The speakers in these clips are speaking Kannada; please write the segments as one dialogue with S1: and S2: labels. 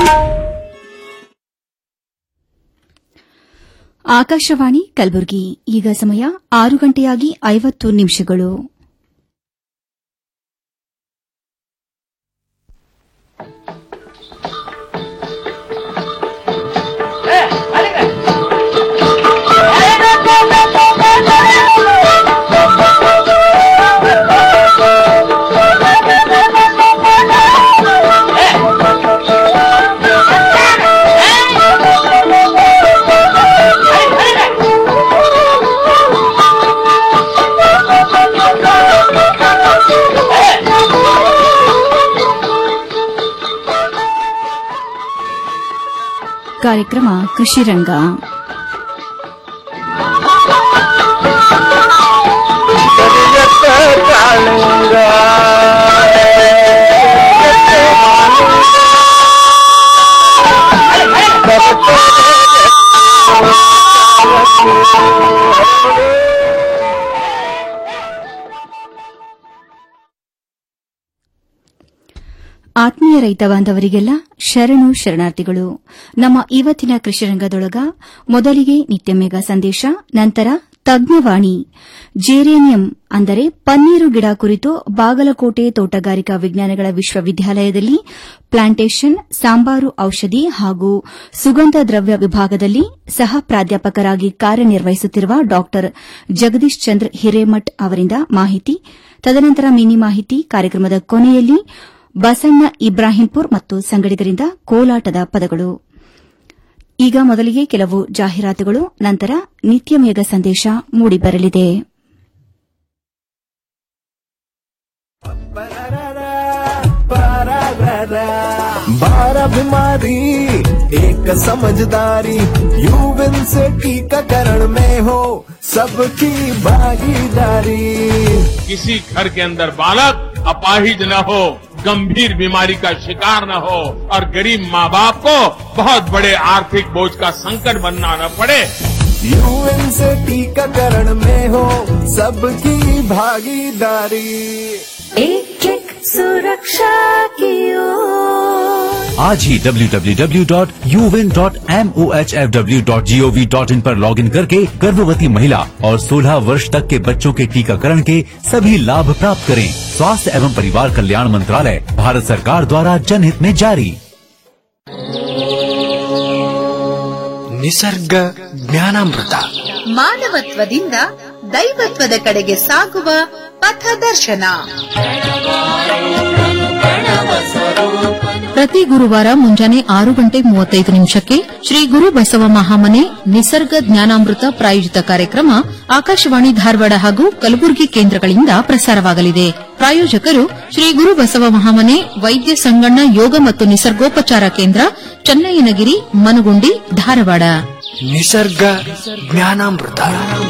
S1: ಆಕಾಶವಾಣಿ ಕಲಬುರಗಿ ಈಗ ಸಮಯ ಆರು ಗಂಟೆಯಾಗಿ ಐವತ್ತು ನಿಮಿಷಗಳು ಕಾರ್ಯಕ್ರಮ ಕೃಷಿ ರಂಗ ಆತ್ಮೀಯ ರೈತ ಬಾಂಧವರಿಗೆಲ್ಲ ಶರಣು ಶರಣಾರ್ಥಿಗಳು ನಮ್ಮ ಇವತ್ತಿನ ಕೃಷಿ ರಂಗದೊಳಗ ಮೊದಲಿಗೆ ನಿತ್ಯಮೇಘ ಸಂದೇಶ ನಂತರ ತಜ್ಞವಾಣಿ ಜೇರೇನಿಯಂ ಅಂದರೆ ಪನ್ನೀರು ಗಿಡ ಕುರಿತು ಬಾಗಲಕೋಟೆ ತೋಟಗಾರಿಕಾ ವಿಜ್ಞಾನಗಳ ವಿಶ್ವವಿದ್ಯಾಲಯದಲ್ಲಿ ಪ್ಲಾಂಟೇಷನ್ ಸಾಂಬಾರು ಔಷಧಿ ಹಾಗೂ ಸುಗಂಧ ದ್ರವ್ಯ ವಿಭಾಗದಲ್ಲಿ ಸಹ ಪ್ರಾಧ್ಯಾಪಕರಾಗಿ ಕಾರ್ಯನಿರ್ವಹಿಸುತ್ತಿರುವ ಡಾ ಜಗದೀಶ್ ಚಂದ್ರ ಹಿರೇಮಠ್ ಅವರಿಂದ ಮಾಹಿತಿ ತದನಂತರ ಮಿನಿ ಮಾಹಿತಿ ಕಾರ್ಯಕ್ರಮದ ಕೊನೆಯಲ್ಲಿ ಬಸಣ್ಣ ಇಬ್ರಾಹಿಂಪುರ್ ಮತ್ತು ಸಂಗಡಿಗರಿಂದ ಕೋಲಾಟದ ಪದಗಳು ಈಗ ಮೊದಲಿಗೆ ಕೆಲವು ಜಾಹೀರಾತುಗಳು ನಂತರ ನಿತ್ಯ ಮೇಘ ಸಂದೇಶ ಮೂಡಿಬರಲಿದೆ
S2: बारह बीमारी एक समझदारी यूविन से टीकाकरण में हो सबकी भागीदारी
S3: किसी घर के अंदर बालक अपाहिज न हो गंभीर बीमारी का शिकार न हो और गरीब माँ बाप को बहुत बड़े आर्थिक बोझ का संकट बनना न पड़े
S2: यूएन से टीकाकरण में हो सबकी भागीदारी
S4: एक एक सुरक्षा की ओर
S5: आज ही www.uvin.mohfw.gov.in पर लॉगिन करके गर्भवती महिला और 16 वर्ष तक के बच्चों के टीकाकरण के सभी लाभ प्राप्त करें स्वास्थ्य एवं परिवार कल्याण मंत्रालय भारत सरकार द्वारा जनहित में जारी
S6: ನಿಸರ್ಗ ಜ್ಞಾನಾಮೃತ
S7: ಮಾನವತ್ವದಿಂದ ದೈವತ್ವದ ಕಡೆಗೆ ಸಾಗುವ ಪಥದರ್ಶನ
S8: ಪ್ರತಿ ಗುರುವಾರ ಮುಂಜಾನೆ ಆರು ಗಂಟೆ ಮೂವತ್ತೈದು ನಿಮಿಷಕ್ಕೆ ಶ್ರೀ ಗುರು ಬಸವ ಮಹಾಮನೆ ನಿಸರ್ಗ ಜ್ಞಾನಾಮೃತ ಪ್ರಾಯೋಜಿತ ಕಾರ್ಯಕ್ರಮ ಆಕಾಶವಾಣಿ ಧಾರವಾಡ ಹಾಗೂ ಕಲಬುರಗಿ ಕೇಂದ್ರಗಳಿಂದ ಪ್ರಸಾರವಾಗಲಿದೆ ಪ್ರಾಯೋಜಕರು ಶ್ರೀ ಗುರು ಬಸವ ಮಹಾಮನೆ ವೈದ್ಯ ಸಂಗಣ್ಣ ಯೋಗ ಮತ್ತು ನಿಸರ್ಗೋಪಚಾರ ಕೇಂದ್ರ ಚನ್ನಯ್ಯನಗಿರಿ ಮನಗುಂಡಿ ಧಾರವಾಡ
S6: ನಿಸರ್ಗ ಜ್ಞಾನಾಮೃತ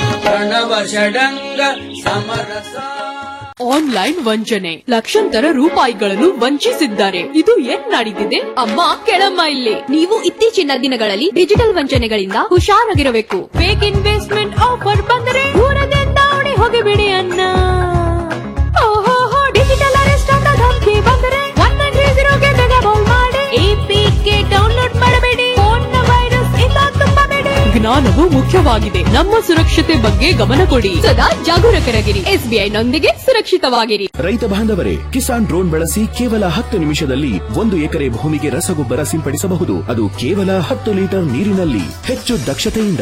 S9: ಆನ್ಲೈನ್ ವಂಚನೆ ಲಕ್ಷಾಂತರ ರೂಪಾಯಿಗಳನ್ನು ವಂಚಿಸಿದ್ದಾರೆ ಇದು ಏನ್ ನಡೀತಿದೆ ಅಮ್ಮ ಕೆಳಮ್ಮ ಇಲ್ಲಿ ನೀವು ಇತ್ತೀಚಿನ ದಿನಗಳಲ್ಲಿ ಡಿಜಿಟಲ್ ವಂಚನೆಗಳಿಂದ ಹುಷಾರಾಗಿರಬೇಕು ಫೇಕ್ ಇನ್ವೆಸ್ಟ್ಮೆಂಟ್ ಆಫರ್ ಬಂದರೆ ದೂರದಿಂದ ಓಡಿ ಹೋಗಿಬಿಡಿ ಅನ್ನ ಓಹೋ ಡಿಜಿಟಲ್ ಅರೆಸ್ಟ್ ಅಂತ ಧಮಕಿ ಬಂದರೆ ಒನ್ ನೈನ್ ತ್ರೀ ಜೀರೋಗೆ ಬೇಗ ಕಾಲ್ ಮಾಡಿ ಎಪಿಕೆ ಡೌನ್ಲೋಡ್ ಮಾಡಬೇಡಿ ಫೋನ್ ವೈರಸ್ ಇಂದ ತುಂಬಬೇಡಿ ಜ್ಞಾನವು ಮುಖ್ಯವಾಗಿದೆ ನಮ್ಮ ಸುರಕ್ಷತೆ ಬಗ್ಗೆ ಗಮನ ಕೊಡಿ ಸದಾ ಜಾಗರೂಕರಾಗಿರಿ ಎಸ್ಬಿಐ ನೊಂದಿಗೆ ಸುರಕ್ಷಿತವಾಗಿರಿ
S10: ರೈತ ಬಾಂಧವರೇ ಕಿಸಾನ್ ಡ್ರೋನ್ ಬಳಸಿ ಕೇವಲ ಹತ್ತು ನಿಮಿಷದಲ್ಲಿ ಒಂದು ಎಕರೆ ಭೂಮಿಗೆ ರಸಗೊಬ್ಬರ ಸಿಂಪಡಿಸಬಹುದು ಅದು ಕೇವಲ ಹತ್ತು ಲೀಟರ್ ನೀರಿನಲ್ಲಿ ಹೆಚ್ಚು ದಕ್ಷತೆಯಿಂದ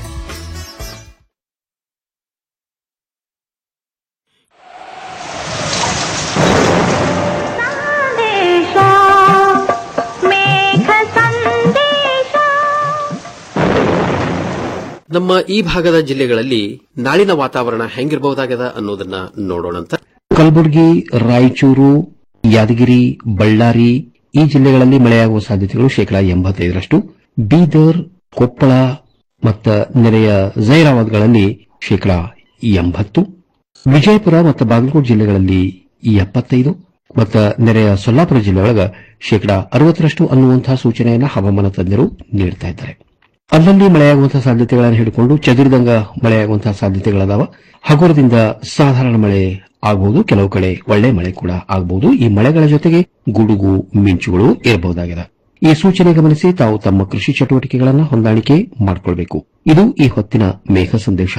S11: ನಮ್ಮ ಈ ಭಾಗದ ಜಿಲ್ಲೆಗಳಲ್ಲಿ ನಾಳಿನ ವಾತಾವರಣ ಹೆಂಗಿರಬಹುದಾಗದ ಅನ್ನೋದನ್ನ ನೋಡೋಣಂತ
S12: ಕಲಬುರಗಿ ರಾಯಚೂರು ಯಾದಗಿರಿ ಬಳ್ಳಾರಿ ಈ ಜಿಲ್ಲೆಗಳಲ್ಲಿ ಮಳೆಯಾಗುವ ಸಾಧ್ಯತೆಗಳು ಶೇಕಡಾ ಎಂಬತ್ತೈದರಷ್ಟು ಬೀದರ್ ಕೊಪ್ಪಳ ಮತ್ತು ನೆರೆಯ ಜೈರಾಬಾದ್ಗಳಲ್ಲಿ ಶೇಕಡಾ ಎಂಬತ್ತು ವಿಜಯಪುರ ಮತ್ತು ಬಾಗಲಕೋಟೆ ಜಿಲ್ಲೆಗಳಲ್ಲಿ ಎಪ್ಪತ್ತೈದು ಮತ್ತು ನೆರೆಯ ಸೊಲ್ಲಾಪುರ ಜಿಲ್ಲೆಯೊಳಗ ಶೇಕಡಾ ಅರವತ್ತರಷ್ಟು ಅನ್ನುವಂತಹ ಸೂಚನೆಯನ್ನು ಹವಾಮಾನ ತಜ್ಞರು ನೀಡುತ್ತಾ ಇದ್ದಾರೆ ಅಲ್ಲಲ್ಲಿ ಮಳೆಯಾಗುವಂತಹ ಸಾಧ್ಯತೆಗಳನ್ನು ಹಿಡಿಕೊಂಡು ಚದುರಿದಂಗ ಮಳೆಯಾಗುವಂತಹ ಸಾಧ್ಯತೆಗಳದಾವ ಹಗುರದಿಂದ ಸಾಧಾರಣ ಮಳೆ ಆಗಬಹುದು ಕೆಲವು ಕಡೆ ಒಳ್ಳೆ ಮಳೆ ಕೂಡ ಆಗಬಹುದು ಈ ಮಳೆಗಳ ಜೊತೆಗೆ ಗುಡುಗು ಮಿಂಚುಗಳು ಇರಬಹುದಾಗಿದೆ ಈ ಸೂಚನೆ ಗಮನಿಸಿ ತಾವು ತಮ್ಮ ಕೃಷಿ ಚಟುವಟಿಕೆಗಳನ್ನು ಹೊಂದಾಣಿಕೆ ಮಾಡಿಕೊಳ್ಳಬೇಕು ಇದು ಈ ಹೊತ್ತಿನ ಮೇಘ ಸಂದೇಶ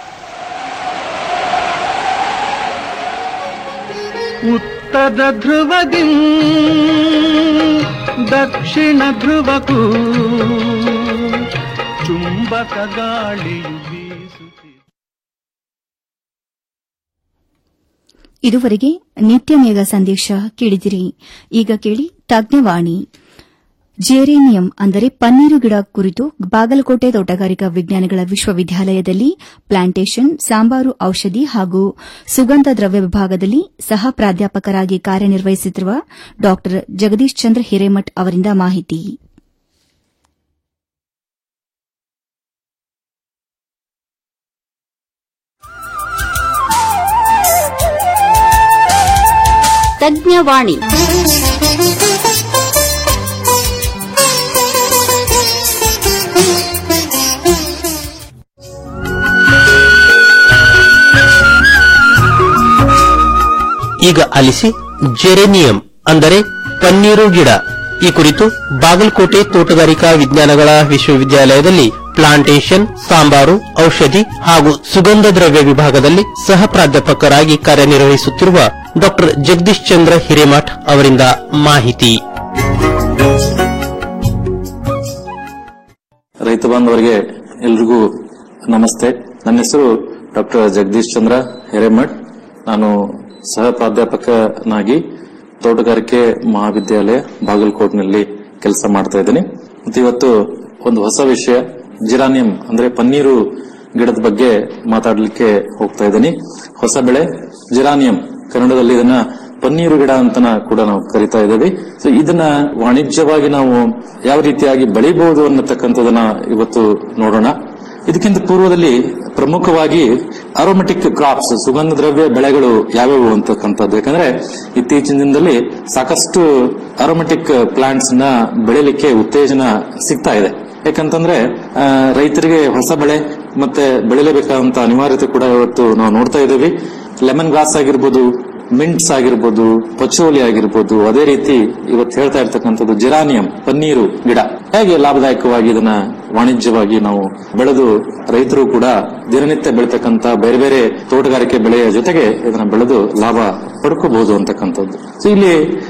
S13: ಉತ್ತರ ಧ್ರುವದಿ ದಕ್ಷಿಣ ಧ್ರುವಕ್ಕೂ ಚುಂಬಕ ಗಾಳಿಯು ಬೀಸುತ್ತಿದೆ
S1: ಇದುವರೆಗೆ ನಿತ್ಯ ಮೇಘ ಸಂದೇಶ ಕೇಳಿದಿರಿ ಈಗ ಕೇಳಿ ತಜ್ಞವಾಣಿ ಜೇರೇನಿಯಂ ಅಂದರೆ ಪನ್ನೀರು ಗಿಡ ಕುರಿತು ಬಾಗಲಕೋಟೆ ತೋಟಗಾರಿಕಾ ವಿಜ್ಞಾನಗಳ ವಿಶ್ವವಿದ್ಯಾಲಯದಲ್ಲಿ ಪ್ಲಾಂಟೇಷನ್ ಸಾಂಬಾರು ಔಷಧಿ ಹಾಗೂ ಸುಗಂಧ ದ್ರವ್ಯ ವಿಭಾಗದಲ್ಲಿ ಸಹ ಪ್ರಾಧ್ಯಾಪಕರಾಗಿ ಕಾರ್ಯನಿರ್ವಹಿಸುತ್ತಿರುವ ಡಾ ಜಗದೀಶ್ ಚಂದ್ರ ಹಿರೇಮಠ್ ಅವರಿಂದ ಮಾಹಿತಿ
S14: ತಜ್ಞವಾಣಿ
S15: ಈಗ ಆಲಿಸಿ ಜೆರೆನಿಯಂ ಅಂದರೆ ಪನ್ನೀರು ಗಿಡ ಈ ಕುರಿತು ಬಾಗಲಕೋಟೆ ತೋಟಗಾರಿಕಾ ವಿಜ್ಞಾನಗಳ ವಿಶ್ವವಿದ್ಯಾಲಯದಲ್ಲಿ ಪ್ಲಾಂಟೇಷನ್ ಸಾಂಬಾರು ಔಷಧಿ ಹಾಗೂ ಸುಗಂಧ ದ್ರವ್ಯ ವಿಭಾಗದಲ್ಲಿ ಸಹ ಪ್ರಾಧ್ಯಾಪಕರಾಗಿ ಕಾರ್ಯನಿರ್ವಹಿಸುತ್ತಿರುವ ಡಾ ಜಗದೀಶ್ ಚಂದ್ರ ಹಿರೇಮಠ್ ಅವರಿಂದ ಮಾಹಿತಿ
S16: ರೈತ ಬಾಂಧವರಿಗೆ ಎಲ್ರಿಗೂ ನಮಸ್ತೆ ನನ್ನ ಹೆಸರು ಡಾಕ್ಟರ್ ಜಗದೀಶ್ ಚಂದ್ರ ಹಿರೇಮಠ್ ನಾನು ಸಹ ಪ್ರಾಧ್ಯಾಪಕನಾಗಿ ತೋಟಗಾರಿಕೆ ಮಹಾವಿದ್ಯಾಲಯ ಬಾಗಲಕೋಟ್ನಲ್ಲಿ ಕೆಲಸ ಮಾಡ್ತಾ ಇದ್ದೀನಿ ಮತ್ತು ಇವತ್ತು ಒಂದು ಹೊಸ ವಿಷಯ ಜಿರಾನಿಯಂ ಅಂದ್ರೆ ಪನ್ನೀರು ಗಿಡದ ಬಗ್ಗೆ ಮಾತಾಡಲಿಕ್ಕೆ ಹೋಗ್ತಾ ಇದ್ದೀನಿ ಹೊಸ ಬೆಳೆ ಜಿರಾನಿಯಂ ಕನ್ನಡದಲ್ಲಿ ಇದನ್ನ ಪನ್ನೀರು ಗಿಡ ಅಂತ ಕೂಡ ನಾವು ಕರಿತಾ ಇದ್ದೀವಿ ಸೊ ಇದನ್ನ ವಾಣಿಜ್ಯವಾಗಿ ನಾವು ಯಾವ ರೀತಿಯಾಗಿ ಬೆಳಿಬಹುದು ಅನ್ನತಕ್ಕಂಥದನ್ನ ಇವತ್ತು ನೋಡೋಣ ಇದಕ್ಕಿಂತ ಪೂರ್ವದಲ್ಲಿ ಪ್ರಮುಖವಾಗಿ ಅರೋಮೆಟಿಕ್ ಕ್ರಾಪ್ಸ್ ಸುಗಂಧ ದ್ರವ್ಯ ಬೆಳೆಗಳು ಯಾವ್ಯಾವು ಅಂತಕ್ಕಂಥದ್ದು ಯಾಕಂದ್ರೆ ಇತ್ತೀಚಿನ ದಿನದಲ್ಲಿ ಸಾಕಷ್ಟು ಅರೋಮೆಟಿಕ್ ಪ್ಲಾಂಟ್ಸ್ ನ ಬೆಳಿಲಿಕ್ಕೆ ಉತ್ತೇಜನ ಸಿಗ್ತಾ ಇದೆ ಯಾಕಂತಂದ್ರೆ ಆ, ರೈತರಿಗೆ ಹೊಸ ಬೆಳೆ ಮತ್ತೆ ಬೆಳಿಲೇಬೇಕಾದಂತ ಅನಿವಾರ್ಯತೆ ಕೂಡ ಇವತ್ತು ನಾವು ನೋಡ್ತಾ ಇದ್ದೀವಿ ಲೆಮನ್ ಗ್ರಾಸ್ ಆಗಿರ್ಬೋದು ಮಿಂಟ್ಸ್ ಆಗಿರ್ಬೋದು ಪಚೋಲಿ ಆಗಿರ್ಬೋದು ಅದೇ ರೀತಿ ಇವತ್ತು ಹೇಳ್ತಾ ಇರ್ತಕ್ಕಂಥದ್ದು ಜಿರಾನಿಯಂ ಪನ್ನೀರು ಗಿಡ ಹೇಗೆ ಲಾಭದಾಯಕವಾಗಿ ಇದನ್ನ ವಾಣಿಜ್ಯವಾಗಿ ನಾವು ಬೆಳೆದು ರೈತರು ಕೂಡ ದಿನನಿತ್ಯ ಬೆಳೀತಕ್ಕಂತ ಬೇರೆ ಬೇರೆ ತೋಟಗಾರಿಕೆ ಬೆಳೆಯ ಜೊತೆಗೆ ಇದನ್ನ ಬೆಳೆದು ಲಾಭ ಪಡ್ಕೋಬಹುದು ಅಂತಕ್ಕಂಥದ್ದು ಸೊ ಇಲ್ಲಿ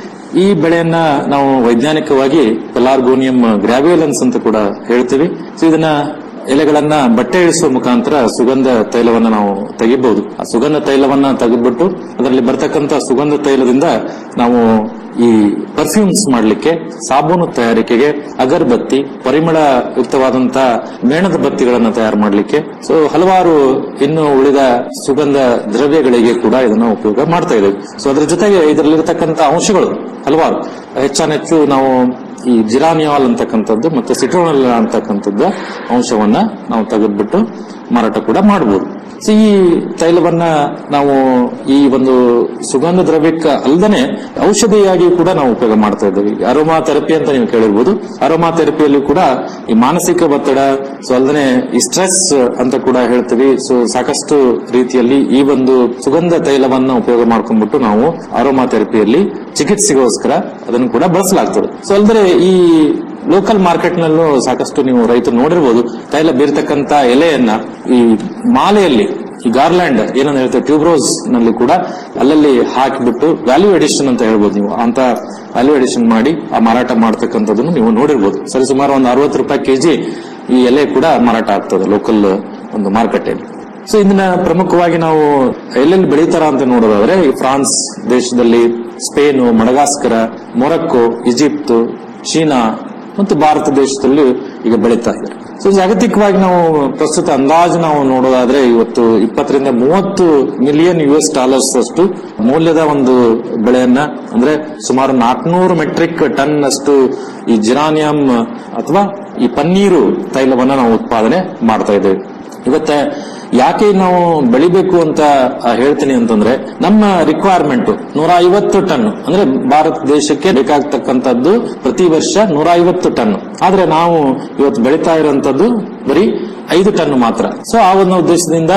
S16: ಈ ಬೆಳೆಯನ್ನ ನಾವು ವೈಜ್ಞಾನಿಕವಾಗಿ ಪೆಲಾರ್ಗೋನಿಯಂ ಗ್ರಾವ್ಯುಲೆನ್ಸ್ ಅಂತ ಕೂಡ ಹೇಳ್ತೀವಿ ಸೊ ಇದನ್ನ ಎಲೆಗಳನ್ನ ಬಟ್ಟೆ ಇಳಿಸುವ ಮುಖಾಂತರ ಸುಗಂಧ ತೈಲವನ್ನ ನಾವು ತೆಗಿಬಹುದು ಆ ಸುಗಂಧ ತೈಲವನ್ನ ತೆಗೆದ್ಬಿಟ್ಟು ಅದರಲ್ಲಿ ಬರ್ತಕ್ಕಂತ ಸುಗಂಧ ತೈಲದಿಂದ ನಾವು ಈ ಪರ್ಫ್ಯೂಮ್ಸ್ ಮಾಡಲಿಕ್ಕೆ ಸಾಬೂನು ತಯಾರಿಕೆಗೆ ಅಗರಬತ್ತಿ ಪರಿಮಳ ಯುಕ್ತವಾದಂತ ಮೇಣದ ಬತ್ತಿಗಳನ್ನ ತಯಾರು ಮಾಡಲಿಕ್ಕೆ ಸೊ ಹಲವಾರು ಇನ್ನು ಉಳಿದ ಸುಗಂಧ ದ್ರವ್ಯಗಳಿಗೆ ಕೂಡ ಇದನ್ನ ಉಪಯೋಗ ಮಾಡ್ತಾ ಇದ್ದೇವೆ ಸೊ ಅದರ ಜೊತೆಗೆ ಇದರಲ್ಲಿರತಕ್ಕಂತ ಅಂಶಗಳು ಹಲವಾರು ಹೆಚ್ಚಾನೆಚ್ಚು ನಾವು ಈ ಜಿರಾನಿಯಾಲ್ ಅಂತಕ್ಕಂಥದ್ದು ಮತ್ತು ಸಿಟ್ರೋನಲ್ ಅಂತಕ್ಕಂಥದ್ದು ಅಂಶವನ್ನ ನಾವು ತೆಗೆದ್ಬಿಟ್ಟು ಮಾರಾಟ ಕೂಡ ಮಾಡಬಹುದು ಸೊ ಈ ತೈಲವನ್ನ ನಾವು ಈ ಒಂದು ಸುಗಂಧ ದ್ರವ್ಯಕ್ಕೆ ಅಲ್ಲದೆ ಔಷಧಿಯಾಗಿ ಕೂಡ ನಾವು ಉಪಯೋಗ ಮಾಡ್ತಾ ಇದ್ದೇವೆ ಅರೋಮಾ ಥೆರಪಿ ಅಂತ ನೀವು ಕೇಳಿರ್ಬೋದು ಅರೋಮಾ ಥೆರಪಿಯಲ್ಲಿ ಕೂಡ ಈ ಮಾನಸಿಕ ಒತ್ತಡ ಸೊ ಅಲ್ಲದೆ ಈ ಸ್ಟ್ರೆಸ್ ಅಂತ ಕೂಡ ಹೇಳ್ತೀವಿ ಸೊ ಸಾಕಷ್ಟು ರೀತಿಯಲ್ಲಿ ಈ ಒಂದು ಸುಗಂಧ ತೈಲವನ್ನ ಉಪಯೋಗ ಮಾಡ್ಕೊಂಡ್ಬಿಟ್ಟು ನಾವು ಅರೋಮಾ ಥೆರಪಿಯಲ್ಲಿ ಚಿಕಿತ್ಸೆಗೋಸ್ಕರ ಅದನ್ನು ಕೂಡ ಬಳಸಲಾಗ್ತದೆ ಸೊ ಅಲ್ಲದೆ ಈ ಲೋಕಲ್ ಮಾರ್ಕೆಟ್ ನಲ್ಲೂ ಸಾಕಷ್ಟು ನೀವು ರೈತರು ನೋಡಿರ್ಬೋದು ತೈಲ ಬೀರ್ತಕ್ಕಂತ ಎಲೆಯನ್ನ ಈ ಮಾಲೆಯಲ್ಲಿ ಈ ಗಾರ್ಲ್ಯಾಂಡ್ ಏನಂತ ಹೇಳ್ತೇವೆ ಟ್ಯೂಬ್ರೋಸ್ ನಲ್ಲಿ ಕೂಡ ಅಲ್ಲಲ್ಲಿ ಹಾಕಿಬಿಟ್ಟು ವ್ಯಾಲ್ಯೂ ಎಡಿಷನ್ ಅಂತ ಹೇಳ್ಬೋದು ನೀವು ಅಂತ ವ್ಯಾಲ್ಯೂ ಎಡಿಷನ್ ಮಾಡಿ ಆ ಮಾರಾಟ ಮಾಡ್ತಕ್ಕಂಥದ್ದನ್ನು ನೀವು ನೋಡಿರ್ಬೋದು ಸರಿ ಸುಮಾರು ಒಂದು ಅರವತ್ತು ರೂಪಾಯಿ ಕೆಜಿ ಈ ಎಲೆ ಕೂಡ ಮಾರಾಟ ಆಗ್ತದೆ ಲೋಕಲ್ ಒಂದು ಮಾರುಕಟ್ಟೆಯಲ್ಲಿ ಸೊ ಇದನ್ನ ಪ್ರಮುಖವಾಗಿ ನಾವು ಎಲ್ಲೆಲ್ಲಿ ಬೆಳೀತಾರ ಅಂತ ನೋಡೋದಾದ್ರೆ ಈ ಫ್ರಾನ್ಸ್ ದೇಶದಲ್ಲಿ Spain Madagascar Morocco Egypt China ಮತ್ತು ಭಾರತ ದೇಶದಲ್ಲಿ ಈಗ ಬೆಳೀತಾ ಇದ್ದಾರೆ ಸೊ ಜಾಗತಿಕವಾಗಿ ನಾವು ಪ್ರಸ್ತುತ ಅಂದಾಜು ನಾವು ನೋಡೋದಾದ್ರೆ ಇವತ್ತು ಇಪ್ಪತ್ತರಿಂದ ಮೂವತ್ತು ಮಿಲಿಯನ್ ಯು ಎಸ್ ಡಾಲರ್ಸ್ ಅಷ್ಟು ಮೌಲ್ಯದ ಒಂದು ಬೆಳೆಯನ್ನ ಅಂದ್ರೆ ಸುಮಾರು ನಾಲ್ಕನೂರು ಮೆಟ್ರಿಕ್ ಟನ್ ಅಷ್ಟು ಈ ಜಿರಾನಿಯಂ ಅಥವಾ ಈ ಪನ್ನೀರು ತೈಲವನ್ನ ನಾವು ಉತ್ಪಾದನೆ ಮಾಡ್ತಾ ಇದ್ದೇವೆ ಇವತ್ತ ಯಾಕೆ ನಾವು ಬೆಳಿಬೇಕು ಅಂತ ಆ, ಹೇಳ್ತೀನಿ ಅಂತಂದ್ರೆ ನಮ್ಮ ರಿಕ್ವೈರ್ಮೆಂಟ್ ನೂರ ಐವತ್ತು ಟನ್ ಅಂದ್ರೆ ಭಾರತ ದೇಶಕ್ಕೆ ಬೇಕಾಗ್ತಕ್ಕಂಥದ್ದು ಪ್ರತಿ ವರ್ಷ ನೂರ ಐವತ್ತು ಟನ್ ಆದ್ರೆ ನಾವು ಇವತ್ತು ಬೆಳೀತಾ ಇರುವಂತದ್ದು ಬರೀ ಐದು ಟನ್ ಮಾತ್ರ ಸೊ ಆ ಒಂದು ಉದ್ದೇಶದಿಂದ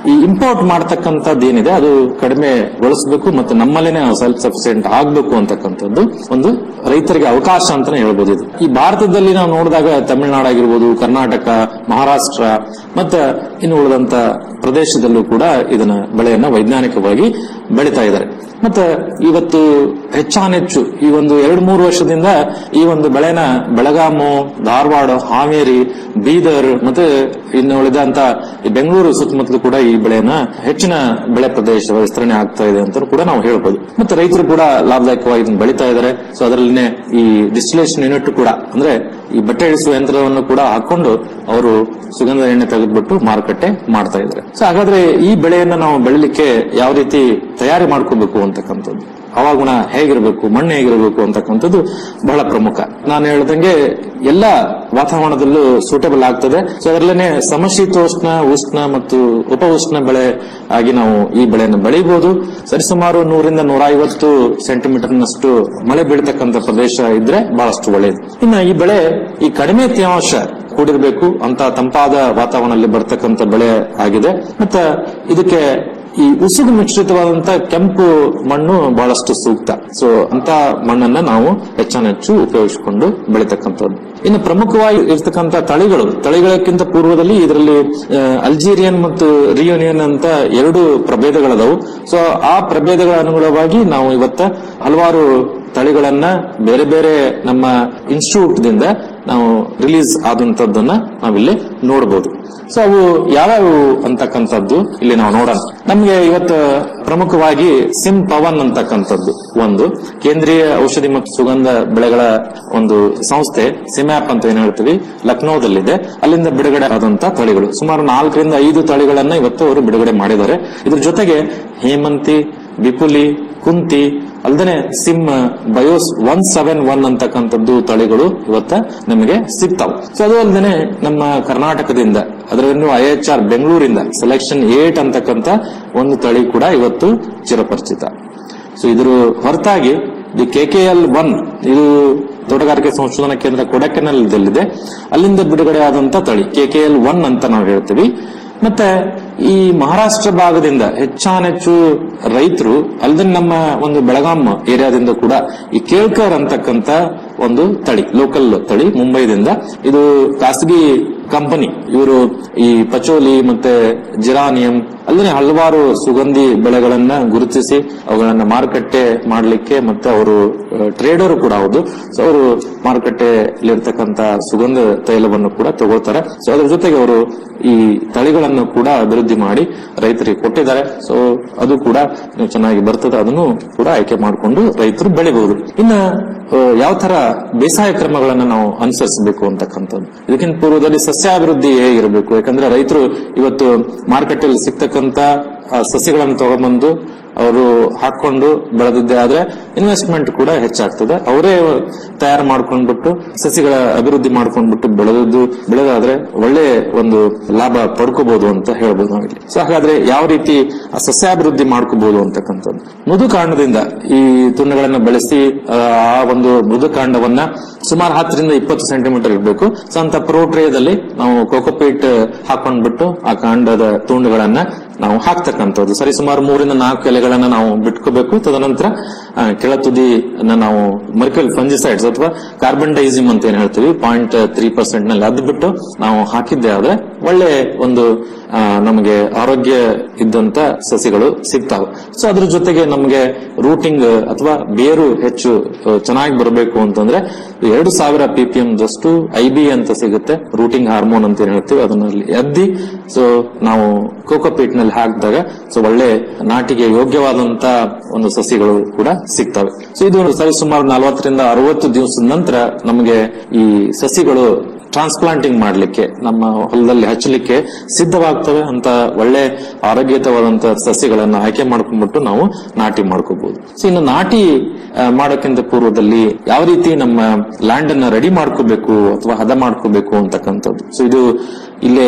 S16: ಈ ಇಂಪೋರ್ಟ್ ಮಾಡ್ತಕ್ಕಂಥದ್ದು ಏನಿದೆ ಅದು ಕಡಿಮೆಗೊಳಿಸಬೇಕು ಮತ್ತು ನಮ್ಮಲ್ಲೇನೆ ಸೆಲ್ಫ್ ಸಫಿಸಿಯೆಂಟ್ ಆಗ್ಬೇಕು ಅಂತಕ್ಕಂಥದ್ದು ಒಂದು ರೈತರಿಗೆ ಅವಕಾಶ ಅಂತಾನೆ ಹೇಳ್ಬೋದು ಇದು ಈ ಭಾರತದಲ್ಲಿ ನಾವು ನೋಡಿದಾಗ ತಮಿಳುನಾಡು ಆಗಿರ್ಬೋದು ಕರ್ನಾಟಕ ಮಹಾರಾಷ್ಟ್ರ ಮತ್ತೆ ಇನ್ನು ಉಳಿದಂತ ಪ್ರದೇಶದಲ್ಲೂ ಕೂಡ ಇದನ್ನ ಬೆಳೆಯನ್ನ ವೈಜ್ಞಾನಿಕವಾಗಿ ಬೆಳೀತಾ ಇದ್ದಾರೆ ಮತ್ತೆ ಇವತ್ತು ಹೆಚ್ಚಾನೆಚ್ಚು ಈ ಒಂದು ಎರಡು ಮೂರು ವರ್ಷದಿಂದ ಈ ಒಂದು ಬೆಳೆನ ಬೆಳಗಾಮು ಧಾರವಾಡ ಹಾವೇರಿ ಬೀದರ್ ಮತ್ತೆ ಇನ್ನು ಉಳಿದಂತ ಈ ಬೆಂಗಳೂರು ಸುತ್ತಮುತ್ತಲು ಕೂಡ ಈ ಬೆಳೆನ ಹೆಚ್ಚಿನ ಬೆಳೆ ಪ್ರದೇಶ ವಿಸ್ತರಣೆ ಆಗ್ತಾ ಇದೆ ಅಂತ ಕೂಡ ನಾವು ಹೇಳ್ಬೋದು ಮತ್ತೆ ರೈತರು ಕೂಡ ಲಾಭದಾಯಕವಾಗಿ ಇದನ್ನ ಬೆಳೀತಾ ಇದ್ದಾರೆ ಸೊ ಅದರಲ್ಲಿನೇ ಈ ಡಿಸ್ಟಿಲೇಷನ್ ಯೂನಿಟ್ ಕೂಡ ಅಂದ್ರೆ ಈ ಬಟ್ಟೆ ಇಳಿಸುವ ಯಂತ್ರವನ್ನು ಕೂಡ ಹಾಕೊಂಡು ಅವರು ಸುಗಂಧ ಎಣ್ಣೆ ತೆಗೆದ್ಬಿಟ್ಟು ಮಾರುಕಟ್ಟೆ ಮಾಡ್ತಾ ಇದ್ದಾರೆ ಸೊ ಹಾಗಾದ್ರೆ ಈ ಬೆಳೆಯನ್ನ ನಾವು ಬೆಳಿಲಿಕ್ಕೆ ಯಾವ ರೀತಿ ತಯಾರಿ ಮಾಡ್ಕೋಬೇಕು ಅಂತಕ್ಕಂಥದ್ದು ಹವಾಗುಣ ಹೇಗಿರಬೇಕು ಮಣ್ಣು ಹೇಗಿರಬೇಕು ಅಂತಕ್ಕಂಥದ್ದು ಬಹಳ ಪ್ರಮುಖ ನಾನು ಹೇಳ್ದಂಗೆ ಎಲ್ಲ ವಾತಾವರಣದಲ್ಲೂ ಸೂಟಬಲ್ ಆಗ್ತದೆ ಸೊ ಅದರಲ್ಲೇ ಸಮಶೀತೋಷ್ಣ ಉಷ್ಣ ಮತ್ತು ಉಪ ಉಷ್ಣ ಬೆಳೆ ಆಗಿ ನಾವು ಈ ಬೆಳೆಯನ್ನು ಬೆಳಿಬಹುದು ಸರಿಸುಮಾರು ನೂರಿಂದ ನೂರ ಐವತ್ತು ಸೆಂಟಿಮೀಟರ್ನಷ್ಟು ಮಳೆ ಬೀಳ್ತಕ್ಕಂಥ ಪ್ರದೇಶ ಇದ್ರೆ ಬಹಳಷ್ಟು ಒಳ್ಳೆಯದು ಇನ್ನು ಈ ಬೆಳೆ ಈ ಕಡಿಮೆ ತೇವಾಂಶ ಕೂಡಿರಬೇಕು ಅಂತ ತಂಪಾದ ವಾತಾವರಣದಲ್ಲಿ ಬರ್ತಕ್ಕಂಥ ಬೆಳೆ ಆಗಿದೆ ಮತ್ತೆ ಇದಕ್ಕೆ ಈ ಉಸುಗು ಮಿಶ್ರಿತವಾದಂತ ಕೆಂಪು ಮಣ್ಣು ಬಹಳಷ್ಟು ಸೂಕ್ತ ಸೊ ಅಂತ ಮಣ್ಣನ್ನ ನಾವು ಹೆಚ್ಚಾನೆಚ್ಚು ಉಪಯೋಗಿಸಿಕೊಂಡು ಬೆಳಿತಕ್ಕಂಥದ್ದು ಇನ್ನು ಪ್ರಮುಖವಾಗಿ ಇರ್ತಕ್ಕಂಥ ತಳಿಗಳು ತಳಿಗಳಕ್ಕಿಂತ ಪೂರ್ವದಲ್ಲಿ ಇದರಲ್ಲಿ ಆ, ಅಲ್ಜೀರಿಯನ್ ಮತ್ತು ರಿಯೂನಿಯನ್ ಅಂತ ಎರಡು ಪ್ರಭೇದಗಳದವು ಸೊ ಆ ಪ್ರಭೇದಗಳ ಅನುಗುಣವಾಗಿ ನಾವು ಇವತ್ತ ಹಲವಾರು ತಳಿಗಳನ್ನ ಬೇರೆ ಬೇರೆ ನಮ್ಮ ಇನ್ಸ್ಟಿಟ್ಯೂಟ್ ದಿಂದ ನಾವು ರಿಲೀಸ್ ಆದಂತದ್ದನ್ನ ನಾವಿಲ್ಲಿ ನೋಡಬಹುದು ಸೊ ಅವು ಯಾವ್ಯಾವು ಅಂತಕ್ಕಂಥದ್ದು ಇಲ್ಲಿ ನಾವು ನೋಡೋಣ ನಮ್ಗೆ ಇವತ್ತು ಪ್ರಮುಖವಾಗಿ ಸಿಮ್ ಪವನ್ ಅಂತಕ್ಕಂಥದ್ದು ಒಂದು ಕೇಂದ್ರೀಯ ಔಷಧಿ ಮತ್ತು ಸುಗಂಧ ಬೆಳೆಗಳ ಒಂದು ಸಂಸ್ಥೆ ಸಿಮ್ಯಾಪ್ ಅಂತ ಏನ್ ಹೇಳ್ತೀವಿ ಲಕ್ನೋದಲ್ಲಿದೆ ಅಲ್ಲಿಂದ ಬಿಡುಗಡೆ ಆದಂತ ತಳಿಗಳು ಸುಮಾರು ನಾಲ್ಕರಿಂದ ಐದು ತಳಿಗಳನ್ನ ಇವತ್ತು ಅವರು ಬಿಡುಗಡೆ ಮಾಡಿದ್ದಾರೆ ಇದ್ರ ಜೊತೆಗೆ ಹೇಮಂತಿ ಬಿಪುಲಿ ಕುಂತಿ ಅಲ್ದೇನೆ ಸಿಮ್ ಬಯೋಸ್ ಒನ್ ಸೆವೆನ್ ಒನ್ ಅಂತಕ್ಕಂಥದ್ದು ತಳಿಗಳು ಇವತ್ತ ನಮಗೆ ಸಿಗ್ತಾವ ಸೊ ಅದು ಅಲ್ದೇನೆ ನಮ್ಮ ಕರ್ನಾಟಕದಿಂದ ಅದರನ್ನು ಐ ಎಚ್ ಆರ್ ಬೆಂಗಳೂರಿಂದ ಸೆಲೆಕ್ಷನ್ ಏಟ್ ಅಂತಕ್ಕಂಥ ಒಂದು ತಳಿ ಕೂಡ ಇವತ್ತು ಚಿರಪರಿಚಿತ ಸೊ ಇದ್ರ ಹೊರತಾಗಿ the K K L one ಇದು ತೋಟಗಾರಿಕೆ ಸಂಶೋಧನಾ ಕೇಂದ್ರ ಕೊಡಕೆನಲ್ದಲ್ಲಿದೆ ಅಲ್ಲಿಂದ ಬಿಡುಗಡೆ ಆದಂತ ತಳಿ ಕೆ ಕೆ ಎಲ್ ಒನ್ ಅಂತ ನಾವು ಹೇಳ್ತೀವಿ ಮತ್ತೆ ಈ ಮಹಾರಾಷ್ಟ್ರ ಭಾಗದಿಂದ ಹೆಚ್ಚಾನೆಚ್ಚು ರೈತರು ಅಲ್ಲದೆ ನಮ್ಮ ಒಂದು ಬೆಳಗಾಂ ಏರಿಯಾದಿಂದ ಕೂಡ ಈ ಕೇಳ್ಕರ್ ಅಂತಕ್ಕಂತ ಒಂದು ತಳಿ ಲೋಕಲ್ ತಳಿ ಮುಂಬೈದಿಂದ ಇದು ಖಾಸಗಿ ಕಂಪನಿ ಇವರು ಈ ಪಚೋಲಿ ಮತ್ತೆ ಜಿರಾನಿಯಂ ಅಲ್ಲದೆ ಹಲವಾರು ಸುಗಂಧಿ ಬೆಳೆಗಳನ್ನ ಗುರುತಿಸಿ ಅವುಗಳನ್ನ ಮಾರುಕಟ್ಟೆ ಮಾಡಲಿಕ್ಕೆ ಮತ್ತೆ ಅವರು ಟ್ರೇಡರ್ ಕೂಡ ಹೌದು ಸೊ ಅವರು ಮಾರುಕಟ್ಟೆಯಲ್ಲಿರ್ತಕ್ಕಂಥ ಸುಗಂಧ ತೈಲವನ್ನು ಕೂಡ ತಗೊಳ್ತಾರೆ ಸೊ ಅದ್ರ ಜೊತೆಗೆ ಅವರು ಈ ತಳಿಗಳನ್ನು ಕೂಡ ಅಭಿವೃದ್ಧಿ ಮಾಡಿ ರೈತರಿಗೆ ಕೊಟ್ಟಿದ್ದಾರೆ ಸೊ ಅದು ಕೂಡ ನೀವು ಚೆನ್ನಾಗಿ ಬರ್ತದೆ ಅದನ್ನು ಕೂಡ ಆಯ್ಕೆ ಮಾಡಿಕೊಂಡು ರೈತರು ಬೆಳಿಬಹುದು ಇನ್ನ ಆ, ಯಾವ ತರ ಬೇಸಾಯ ಕ್ರಮಗಳನ್ನ ನಾವು ಅನುಸರಿಸಬೇಕು ಅಂತಕ್ಕಂಥದ್ದು ಇದಕ್ಕಿಂತ ಪೂರ್ವದಲ್ಲಿ ಸಸ್ಯಾಭಿವೃದ್ಧಿ ಹೇಗಿರಬೇಕು ಯಾಕಂದ್ರೆ ರೈತರು ಇವತ್ತು ಮಾರುಕಟ್ಟೆಯಲ್ಲಿ ಸಿಗ್ತಕ್ಕಂತ ಆ, ಸಸಿಗಳನ್ನು ತಗೊಂಡ್ಬಂದು ಅವರು ಹಾಕೊಂಡು ಬೆಳೆದಿದ್ದೇ ಆದ್ರೆ ಇನ್ವೆಸ್ಟ್ಮೆಂಟ್ ಕೂಡ ಹೆಚ್ಚಾಗ್ತದೆ ಅವರೇ ತಯಾರು ಮಾಡ್ಕೊಂಡ್ಬಿಟ್ಟು ಸಸಿಗಳ ಅಭಿವೃದ್ಧಿ ಮಾಡ್ಕೊಂಡ್ಬಿಟ್ಟು ಬೆಳೆದದ್ದು ಬೆಳೆದಾದ್ರೆ ಒಳ್ಳೆ ಒಂದು ಲಾಭ ಪಡ್ಕೋಬಹುದು ಅಂತ ಹೇಳ್ಬೋದು ನಾವಿಲ್ಲಿ ಸೊ ಹಾಗಾದ್ರೆ ಯಾವ ರೀತಿ ಆ ಸಸ್ಯಾಭಿವೃದ್ಧಿ ಮಾಡ್ಕೋಬಹುದು ಅಂತಕ್ಕಂಥದ್ದು ಮೃದು ಕಾಂಡದಿಂದ ಈ ತುಂಡುಗಳನ್ನ ಬೆಳೆಸಿ ಆ ಆ ಒಂದು ಮೃದು ಕಾಂಡವನ್ನ ಸುಮಾರು ಹತ್ತರಿಂದ ಇಪ್ಪತ್ತು ಸೆಂಟಿಮೀಟರ್ ಇರಬೇಕು ಸೊ ಅಂತ ಪ್ರೋಟ್ರೇಯದಲ್ಲಿ ನಾವು ಕೋಕೋಪೀಟ್ ಹಾಕೊಂಡ್ಬಿಟ್ಟು ಆ ಕಾಂಡದ ತುಂಡುಗಳನ್ನ ನಾವು ಹಾಕ್ತಕ್ಕಂಥದ್ದು ಸರಿ ಸುಮಾರು ಮೂರಿಂದ ನಾಲ್ಕು ಎಲೆಗಳನ್ನ ನಾವು ಬಿಟ್ಕೋಬೇಕು ತದನಂತರ ಆ, ಕೆಳ ತುದಿಯನ್ನ ನಾವು ಮರ್ಕಲ್ ಫಂಜಿಸೈಡ್ಸ್ ಅಥವಾ ಕಾರ್ಬನ್ ಡೈಸಿಮ್ ಅಂತ ಏನ್ ಹೇಳ್ತೀವಿ ಪಾಯಿಂಟ್ ತ್ರೀ ಪರ್ಸೆಂಟ್ ನಲ್ಲಿ ಅದು ಬಿಟ್ಟು ನಾವು ಹಾಕಿದ್ದೆ ಆದ್ರೆ ಒಳ್ಳೆ ಒಂದು ಆ, ನಮಗೆ ಆರೋಗ್ಯ ಇದ್ದಂತ ಸಸಿಗಳು ಸಿಗ್ತಾವೆ ಸೊ ಅದ್ರ ಜೊತೆಗೆ ನಮಗೆ ರೂಟಿಂಗ್ ಅಥವಾ ಬೇರು ಹೆಚ್ಚು ಆ, ಚೆನ್ನಾಗಿ ಬರಬೇಕು ಅಂತಂದ್ರೆ ಎರಡು ಸಾವಿರ ಪಿ ಪಿ ಎಂ ದಷ್ಟು ಐ ಬಿ ಅಂತ ಸಿಗುತ್ತೆ ರೂಟಿಂಗ್ ಹಾರ್ಮೋನ್ ಅಂತ ಏನ್ ಹೇಳ್ತೀವಿ ಅದನ್ನಲ್ಲಿ ಎದ್ದಿ ಸೊ ನಾವು ಕೋಕೋಪೀಟ್ ನಲ್ಲಿ ಹಾಕಿದಾಗ ಸೊ ಒಳ್ಳೆ ನಾಟಿಗೆ ಯೋಗ್ಯವಾದಂತ ಒಂದು ಸಸಿಗಳು ಕೂಡ ಸಿಗ್ತವೆ ಸೊ ಇದು ಸರಿ ಸುಮಾರು ನಲವತ್ತರಿಂದ ಅರವತ್ತು ದಿವಸದ ನಂತರ ನಮಗೆ ಈ ಸಸಿಗಳು ಟ್ರಾನ್ಸ್ಪ್ಲಾಂಟಿಂಗ್ ಮಾಡ್ಲಿಕ್ಕೆ ನಮ್ಮ ಹೊಲದಲ್ಲಿ ಹಚ್ಚಲಿಕ್ಕೆ ಸಿದ್ಧವಾಗ್ತವೆ ಅಂತ ಒಳ್ಳೆ ಆರೋಗ್ಯಯುತವಾದಂತ ಸಸಿಗಳನ್ನ ಆಯ್ಕೆ ಮಾಡ್ಕೊಂಡ್ಬಿಟ್ಟು ನಾವು ನಾಟಿ ಮಾಡ್ಕೋಬಹುದು ಸೊ ಇನ್ನು ನಾಟಿ ಆ, ಮಾಡೋಕ್ಕಿಂತ ಪೂರ್ವದಲ್ಲಿ ಯಾವ ರೀತಿ ನಮ್ಮ ಲ್ಯಾಂಡ್ ಅನ್ನ ರೆಡಿ ಮಾಡ್ಕೋಬೇಕು ಅಥವಾ ಹದ ಮಾಡ್ಕೋಬೇಕು ಅಂತಕ್ಕಂಥದ್ದು ಸೊ ಇದು ಇಲ್ಲೇ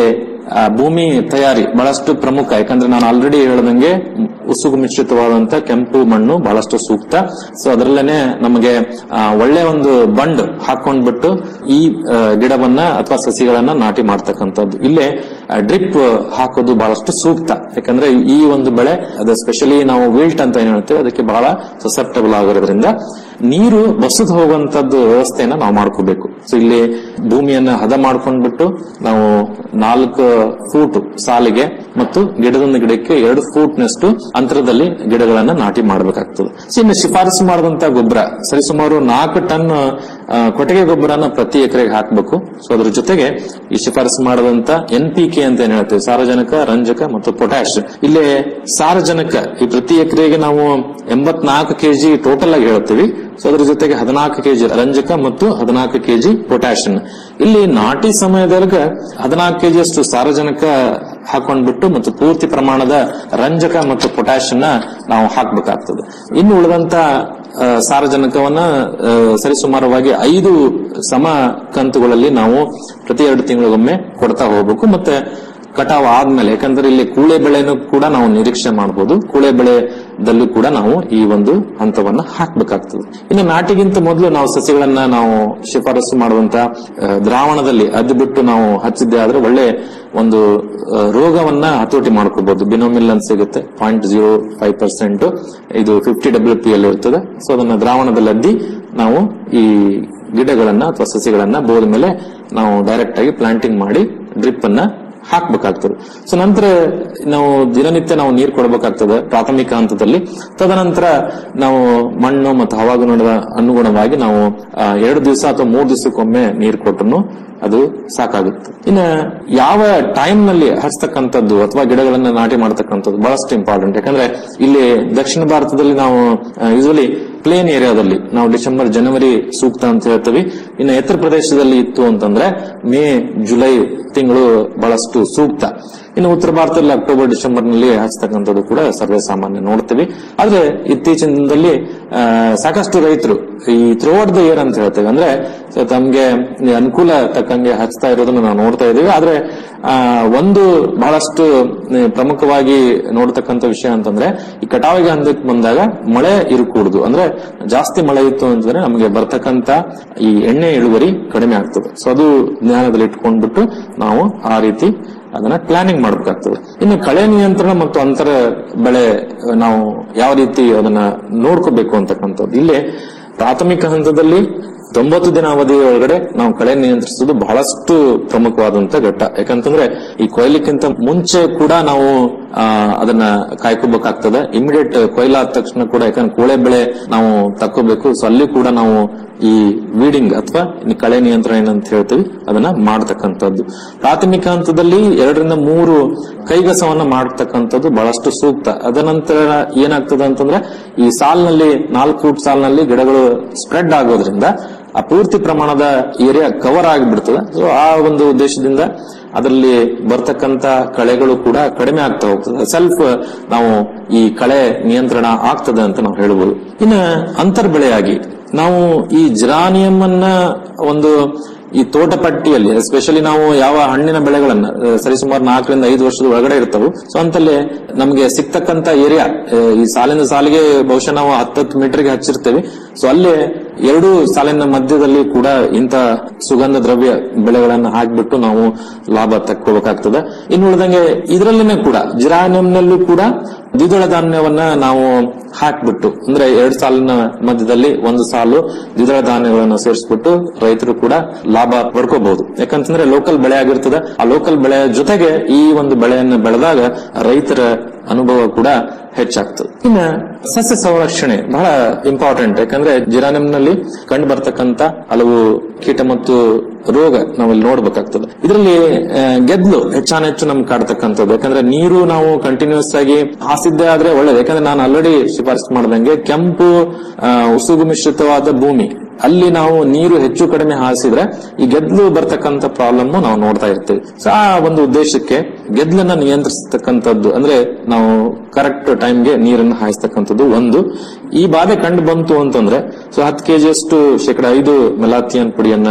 S16: ಆ, ಭೂಮಿ ತಯಾರಿ ಬಹಳಷ್ಟು ಪ್ರಮುಖ ಯಾಕಂದ್ರೆ ನಾನು ಆಲ್ರೆಡಿ ಹೇಳ್ದಂಗೆ ಉಸುಗು ಮಿಶ್ರಿತವಾದಂತ ಕೆಂಪು ಮಣ್ಣು ಬಹಳಷ್ಟು ಸೂಕ್ತ ಸೊ ಅದರಲ್ಲೇನೆ ನಮಗೆ ಆ, ಒಳ್ಳೆ ಒಂದು ಬಂಡ್ ಹಾಕೊಂಡ್ಬಿಟ್ಟು ಈ ಆ, ಗಿಡವನ್ನ ಅಥವಾ ಸಸಿಗಳನ್ನ ನಾಟಿ ಮಾಡ್ತಕ್ಕಂಥದ್ದು ಇಲ್ಲೇ ಡ್ರಿಪ್ ಹಾಕೋದು ಬಹಳಷ್ಟು ಸೂಕ್ತ ಯಾಕಂದ್ರೆ ಈ ಒಂದು ಬೆಳೆ ಅದು ಸ್ಪೆಷಲಿ ನಾವು ವಿಲ್ಟ್ ಅಂತ ಏನ್ ಹೇಳ್ತೇವೆ ಅದಕ್ಕೆ ಬಹಳ ಸಸೆಪ್ಟಬಲ್ ಆಗಿರೋದ್ರಿಂದ ನೀರು ಬಸದ್ ಹೋಗುವಂತದ್ದು ವ್ಯವಸ್ಥೆಯನ್ನ ನಾವು ಮಾಡ್ಕೋಬೇಕು ಸೊ ಇಲ್ಲಿ ಭೂಮಿಯನ್ನ ಹದ ಮಾಡ್ಕೊಂಡ್ಬಿಟ್ಟು ನಾವು ನಾಲ್ಕು ಫೂಟ್ ಸಾಲಿಗೆ ಮತ್ತು ಗಿಡದೊಂದು ಗಿಡಕ್ಕೆ ಎರಡು ಫೂಟ್ ನಷ್ಟು ಅಂತರದಲ್ಲಿ ಗಿಡಗಳನ್ನ ನಾಟಿ ಮಾಡಬೇಕಾಗ್ತದೆ ಸೊ ಇನ್ನು ಶಿಫಾರಸು ಮಾಡಿದಂತ ಗೊಬ್ಬರ ಸರಿಸುಮಾರು ನಾಲ್ಕು ಟನ್ ಆ, ಕೊಟ್ಟಿಗೆ ಗೊಬ್ಬರನ ಪ್ರತಿ ಎಕರೆಗೆ ಹಾಕಬೇಕು ಸೊ ಅದ್ರ ಜೊತೆಗೆ ಈ ಶಿಫಾರಸು ಮಾಡದಂತ ಎನ್ ಪಿ ಕೆ ಅಂತ ಏನ್ ಹೇಳ್ತೇವೆ ಸಾರಜನಕ ರಂಜಕ ಮತ್ತು ಪೊಟ್ಯಾಶ್ ಇಲ್ಲಿ ಸಾರಜನಕ ಈ ಪ್ರತಿ ಎಕರೆಗೆ ನಾವು ಎಂಬತ್ನಾಲ್ಕು ಕೆಜಿ ಟೋಟಲ್ ಆಗಿ ಹೇಳ್ತೀವಿ ಸೊ ಅದ್ರ ಜೊತೆಗೆ ಹದಿನಾಲ್ಕು ಕೆಜಿ ರಂಜಕ ಮತ್ತು ಹದಿನಾಲ್ಕು ಕೆಜಿ ಪೊಟ್ಯಾಷನ್ ಇಲ್ಲಿ ನಾಟಿ ಸಮಯದೊಳಗ ಹದಿನಾಲ್ಕು ಕೆಜಿ ಅಷ್ಟು ಸಾರಜನಕ ಹಾಕೊಂಡ್ಬಿಟ್ಟು ಮತ್ತು ಪೂರ್ತಿ ಪ್ರಮಾಣದ ರಂಜಕ ಮತ್ತು ಪೊಟ್ಯಾಷನ್ನ ನಾವು ಹಾಕ್ಬೇಕಾಗ್ತದೆ ಇನ್ನು ಉಳಿದಂತ ಆ, ಸಾರಜನಕವನ್ನ ಆ, ಸರಿಸುಮಾರವಾಗಿ ಐದು ಸಮ ಕಂತುಗಳಲ್ಲಿ ನಾವು ಪ್ರತಿ ಎರಡು ತಿಂಗಳಿಗೊಮ್ಮೆ ಕೊಡ್ತಾ ಹೋಗ್ಬೇಕು ಮತ್ತೆ ಕಟಾವ್ ಆದ್ಮೇಲೆ ಯಾಕಂದ್ರೆ ಇಲ್ಲಿ ಕೂಳೆ ಬೆಳೆನೂ ಕೂಡ ನಾವು ನಿರೀಕ್ಷೆ ಮಾಡಬಹುದು ಕೂಳೆ ಬೆಳೆದಲ್ಲೂ ಕೂಡ ನಾವು ಈ ಒಂದು ಹಂತವನ್ನ ಹಾಕ್ಬೇಕಾಗ್ತದೆ ಇನ್ನು ನಾಟಿಗಿಂತ ಮೊದಲು ನಾವು ಸಸಿಗಳನ್ನ ನಾವು ಶಿಫಾರಸು ಮಾಡುವಂತ ಆ, ದ್ರಾವಣದಲ್ಲಿ ಅದ್ದು ಬಿಟ್ಟು ನಾವು ಹಚ್ಚಿದ್ದೆ ಆದ್ರೆ ಒಳ್ಳೆ ಒಂದು ಆ, ರೋಗವನ್ನ ಹತೋಟಿ ಮಾಡ್ಕೋಬಹುದು ಬಿನೋಮಿಲ್ ಅಂತ ಸಿಗುತ್ತೆ ಪಾಯಿಂಟ್ ಜೀರೋ ಫೈವ್ ಪರ್ಸೆಂಟ್ ಇದು ಫಿಫ್ಟಿ ಡಬ್ಲ್ಯೂ ಪಿ ಅಲ್ಲಿ ಇರ್ತದೆ ಸೊ ಅದನ್ನ ದ್ರಾವಣದಲ್ಲಿ ಅದ್ದಿ ನಾವು ಈ ಗಿಡಗಳನ್ನ ಅಥವಾ ಸಸಿಗಳನ್ನ ಬೋದ ಮೇಲೆ ನಾವು ಡೈರೆಕ್ಟ್ ಆಗಿ ಪ್ಲಾಂಟಿಂಗ್ ಮಾಡಿ ಡ್ರಿಪ್ ಅನ್ನ ಹಾಕ್ಬೇಕಾಗ್ತದೆ ಸೊ ನಂತರ ನಾವು ದಿನನಿತ್ಯ ನಾವು ನೀರು ಕೊಡಬೇಕಾಗ್ತದೆ ಪ್ರಾಥಮಿಕ ಹಂತದಲ್ಲಿ ತದನಂತರ ನಾವು ಮಣ್ಣು ಮತ್ತು ಹವಾಗುಣದ ಅನುಗುಣವಾಗಿ ನಾವು ಆ, ಎರಡು ದಿವಸ ಅಥವಾ ಮೂರು ದಿವಸಕ್ಕೊಮ್ಮೆ ನೀರು ಕೊಟ್ಟರು ಅದು ಸಾಕಾಗುತ್ತೆ ಇನ್ನು ಯಾವ ಟೈಮ್ ನಲ್ಲಿ ಹಚ್ತಕ್ಕಂಥದ್ದು ಅಥವಾ ಗಿಡಗಳನ್ನ ನಾಟಿ ಮಾಡತಕ್ಕಂಥದ್ದು ಬಹಳಷ್ಟು ಇಂಪಾರ್ಟೆಂಟ್ ಯಾಕಂದ್ರೆ ಇಲ್ಲಿ ದಕ್ಷಿಣ ಭಾರತದಲ್ಲಿ ನಾವು ಯೂಶಲಿ ಪ್ಲೇನ್ ಏರಿಯಾದಲ್ಲಿ ನಾವು ಡಿಸೆಂಬರ್ ಜನವರಿ ಸೂಕ್ತ ಅಂತ ಹೇಳ್ತೀವಿ ಇನ್ನು ಎತ್ತರ ಪ್ರದೇಶದಲ್ಲಿ ಇತ್ತು ಅಂತಂದ್ರೆ ಮೇ ಜುಲೈ ತಿಂಗಳು ಬಹಳಷ್ಟು ಸೂಕ್ತ ಇನ್ನು ಉತ್ತರ ಭಾರತದಲ್ಲಿ ಅಕ್ಟೋಬರ್ ಡಿಸೆಂಬರ್ ನಲ್ಲಿ ಹಚ್ಚತಕ್ಕಂಥದ್ದು ಕೂಡ ಸರ್ವೇ ಸಾಮಾನ್ಯ ನೋಡ್ತೀವಿ ಆದ್ರೆ ಇತ್ತೀಚಿನ ದಿನದಲ್ಲಿ ಆ, ಸಾಕಷ್ಟು ರೈತರು ಈ ಥ್ರೋಟ್ ದ ಇಯರ್ ಅಂತ ಹೇಳ್ತೇವೆ ಅಂದ್ರೆ so ತಮ್ಗೆ ಈ ಅನುಕೂಲ ತಕ್ಕಂಗೆ ಹಚ್ತಾ ಇರೋದನ್ನ ನಾವು ನೋಡ್ತಾ ಇದೀವಿ ಆದ್ರೆ ಆ, ಒಂದು ಬಹಳಷ್ಟು ಆ, ಪ್ರಮುಖವಾಗಿ ನೋಡ್ತಕ್ಕಂಥ ವಿಷಯ ಅಂತಂದ್ರೆ ಈ ಕಟಾವಿಗೆ ಹಂತಕ್ಕೆ ಬಂದಾಗ ಮಳೆ ಇರಕೂಡುದು ಅಂದ್ರೆ ಜಾಸ್ತಿ ಮಳೆ ಇತ್ತು ಅಂತಂದ್ರೆ ನಮಗೆ ಬರ್ತಕ್ಕಂತ ಈ ಎಣ್ಣೆ ಇಳುವರಿ ಕಡಿಮೆ ಆಗ್ತದೆ ಸೊ ಅದು ಜ್ಞಾನದಲ್ಲಿ ಇಟ್ಕೊಂಡ್ಬಿಟ್ಟು ನಾವು ಆ ರೀತಿ ಅದನ್ನ ಪ್ಲಾನಿಂಗ್ ಮಾಡಬೇಕಾಗ್ತದೆ ಇನ್ನು ಕಳೆ ನಿಯಂತ್ರಣ ಮತ್ತು ಅಂತರ ಬೆಳೆ ನಾವು ಯಾವ ರೀತಿ ಅದನ್ನ ನೋಡ್ಕೋಬೇಕು ಅಂತಕ್ಕಂಥದ್ದು ಇಲ್ಲಿ ಪ್ರಾಥಮಿಕ ಹಂತದಲ್ಲಿ ತೊಂಬತ್ತು ದಿನ ಅವಧಿ ಒಳಗಡೆ ನಾವು ಕಳೆ ನಿಯಂತ್ರಿಸೋದು ಬಹಳಷ್ಟು ಪ್ರಮುಖವಾದಂತ ಘಟ್ಟ ಯಾಕಂತಂದ್ರೆ ಈ ಕೊಯ್ಲಿಕ್ಕಿಂತ ಮುಂಚೆ ಕೂಡ ನಾವು ಆ, ಅದನ್ನ ಕಾಯ್ಕೋಬೇಕಾಗ್ತದೆ ಇಮಿಡಿಯೇಟ್ ಕೊಯ್ಲಾದ ತಕ್ಷಣ ಕೂಡ ಯಾಕಂದ್ರೆ ಕೋಳೆ ಬೆಳೆ ನಾವು ತಕ್ಕೋಬೇಕು ಸೊ ಅಲ್ಲಿ ಕೂಡ ನಾವು ಈ ವೀಡಿಂಗ್ ಅಥವಾ ಈ ಕಳೆ ನಿಯಂತ್ರಣ ಏನಂತ ಹೇಳ್ತೀವಿ ಅದನ್ನ ಮಾಡತಕ್ಕಂಥದ್ದು ಪ್ರಾಥಮಿಕ ಹಂತದಲ್ಲಿ ಎರಡರಿಂದ ಮೂರು ಕೈಗಸವನ್ನ ಮಾಡತಕ್ಕಂಥದ್ದು ಬಹಳಷ್ಟು ಸೂಕ್ತ ಅದನಂತರ ಏನಾಗ್ತದೆ ಅಂತಂದ್ರೆ ಈ ಸಾಲಿನಲ್ಲಿ ನಾಲ್ಕು ಫೂಟ್ ಸಾಲಿನಲ್ಲಿ ಗಿಡಗಳು ಸ್ಪ್ರೆಡ್ ಆಗೋದ್ರಿಂದ ಆ ಪೂರ್ತಿ ಪ್ರಮಾಣದ ಏರಿಯಾ ಕವರ್ ಆಗಿಬಿಡ್ತದೆ ಸೊ ಆ ಒಂದು ಉದ್ದೇಶದಿಂದ ಅದರಲ್ಲಿ ಬರ್ತಕ್ಕಂತ ಕಳೆಗಳು ಕೂಡ ಕಡಿಮೆ ಆಗ್ತಾ ಹೋಗ್ತದೆ ಸೆಲ್ಫ್ ನಾವು ಈ ಕಳೆ ನಿಯಂತ್ರಣ ಆಗ್ತದೆ ಅಂತ ನಾವು ಹೇಳ್ಬೋದು ಇನ್ನು ಅಂತರ್ ಬೆಳೆಯಾಗಿ ನಾವು ಈ ಜಿರಾನಿಯಂ ಅನ್ನ ಒಂದು ಈ ತೋಟ ಪಟ್ಟಿಯಲ್ಲಿ ಎಸ್ಪೆಷಲಿ ನಾವು ಯಾವ ಹಣ್ಣಿನ ಬೆಳೆಗಳನ್ನ ಆ, ಸರಿಸುಮಾರು ನಾಲ್ಕರಿಂದ ಐದು ವರ್ಷದ ಒಳಗಡೆ ಇರ್ತವು ಸೊ ಅಂತಲ್ಲಿ ನಮಗೆ ಸಿಗ್ತಕ್ಕಂತ ಏರಿಯಾ ಈ ಸಾಲಿನ ಸಾಲಿಗೆ ಬಹುಶಃ ನಾವು ಹತ್ತತ್ತು ಮೀಟರ್ಗೆ ಹಚ್ಚಿರ್ತೇವೆ ಸೊ ಅಲ್ಲಿ ಎರಡು ಸಾಲಿನ ಮಧ್ಯದಲ್ಲಿ ಕೂಡ ಇಂಥ ಸುಗಂಧ ದ್ರವ್ಯ ಬೆಳೆಗಳನ್ನ ಹಾಕಿಬಿಟ್ಟು ನಾವು ಲಾಭ ತಕ್ಕೋಬೇಕಾಗ್ತದೆ ಇನ್ನು ಉಳಿದಂಗೆ ಇದರಲ್ಲಿನೇ ಕೂಡ ಜಿರಾನಿಯಂನಲ್ಲೂ ಕೂಡ ದ್ವಿದಳ ಧಾನ್ಯವನ್ನ ನಾವು ಹಾಕ್ಬಿಟ್ಟು ಅಂದ್ರೆ ಎರಡು ಸಾಲಿನ ಮಧ್ಯದಲ್ಲಿ ಒಂದು ಸಾಲು ದ್ವಿದಳ ಧಾನ್ಯಗಳನ್ನು ಸೇರಿಸ್ಬಿಟ್ಟು ರೈತರು ಕೂಡ ಲಾಭ ಪಡ್ಕೋಬಹುದು ಯಾಕಂತಂದ್ರೆ ಲೋಕಲ್ ಬೆಳೆ ಆಗಿರ್ತದೆ ಆ ಲೋಕಲ್ ಬೆಳೆಯ ಜೊತೆಗೆ ಈ ಒಂದು ಬೆಳೆಯನ್ನು ಬೆಳೆದಾಗ ರೈತರ ಅನುಭವ ಕೂಡ ಹೆಚ್ಚಾಗ್ತದೆ ಇನ್ನ ಸಸ್ಯ ಸಂರಕ್ಷಣೆ ಬಹಳ ಇಂಪಾರ್ಟೆಂಟ್ ಯಾಕಂದ್ರೆ ಜಿರಾನಿಯಂನಲ್ಲಿ ಕಂಡು ಬರ್ತಕ್ಕಂತ ಹಲವು ಕೀಟ ಮತ್ತು ರೋಗ ನಾವಿಲ್ಲಿ ನೋಡ್ಬೇಕಾಗ್ತದೆ ಇದರಲ್ಲಿ ಆ, ಗೆದ್ಲು ಹೆಚ್ಚಾನೆಚ್ಚು ನಮ್ಗೆ ಕಾಡ್ತಕ್ಕಂಥದ್ದು ಯಾಕಂದ್ರೆ ನೀರು ನಾವು ಕಂಟಿನ್ಯೂಸ್ ಆಗಿ ಹಾಸಿದ್ದೇ ಆದ್ರೆ ಒಳ್ಳೇದು ಯಾಕಂದ್ರೆ ನಾನು ಆಲ್ರೆಡಿ ಶಿಫಾರಸು ಮಾಡ್ದಂಗೆ ಕೆಂಪು ಆ, ಉಸುಗು ಮಿಶ್ರಿತವಾದ ಭೂಮಿ ಅಲ್ಲಿ ನಾವು ನೀರು ಹೆಚ್ಚು ಕಡಿಮೆ ಹಾಸಿದ್ರೆ ಈ ಗೆದ್ಲು ಬರ್ತಕ್ಕಂಥ ಪ್ರಾಬ್ಲಮ್ ನಾವು ನೋಡ್ತಾ ಇರ್ತೀವಿ ಸೊ ಆ ಒಂದು ಉದ್ದೇಶಕ್ಕೆ ಗೆದ್ಲನ್ನ ನಿಯಂತ್ರಿಸತಕ್ಕಂಥದ್ದು ಅಂದ್ರೆ ನಾವು ಕರೆಕ್ಟ್ ಟೈಮ್ಗೆ ನೀರನ್ನು ಹಾಯಿಸ್ತಕ್ಕಂಥದ್ದು ಒಂದು ಈ ಬಾಧೆ ಕಂಡು ಬಂತು ಅಂತಂದ್ರೆ ಸೊ ಹತ್ತು ಕೆಜಿಯಷ್ಟು ಶೇಕಡ ಐದು ಮೆಲಾಥಿಯನ್ ಪುಡಿಯನ್ನ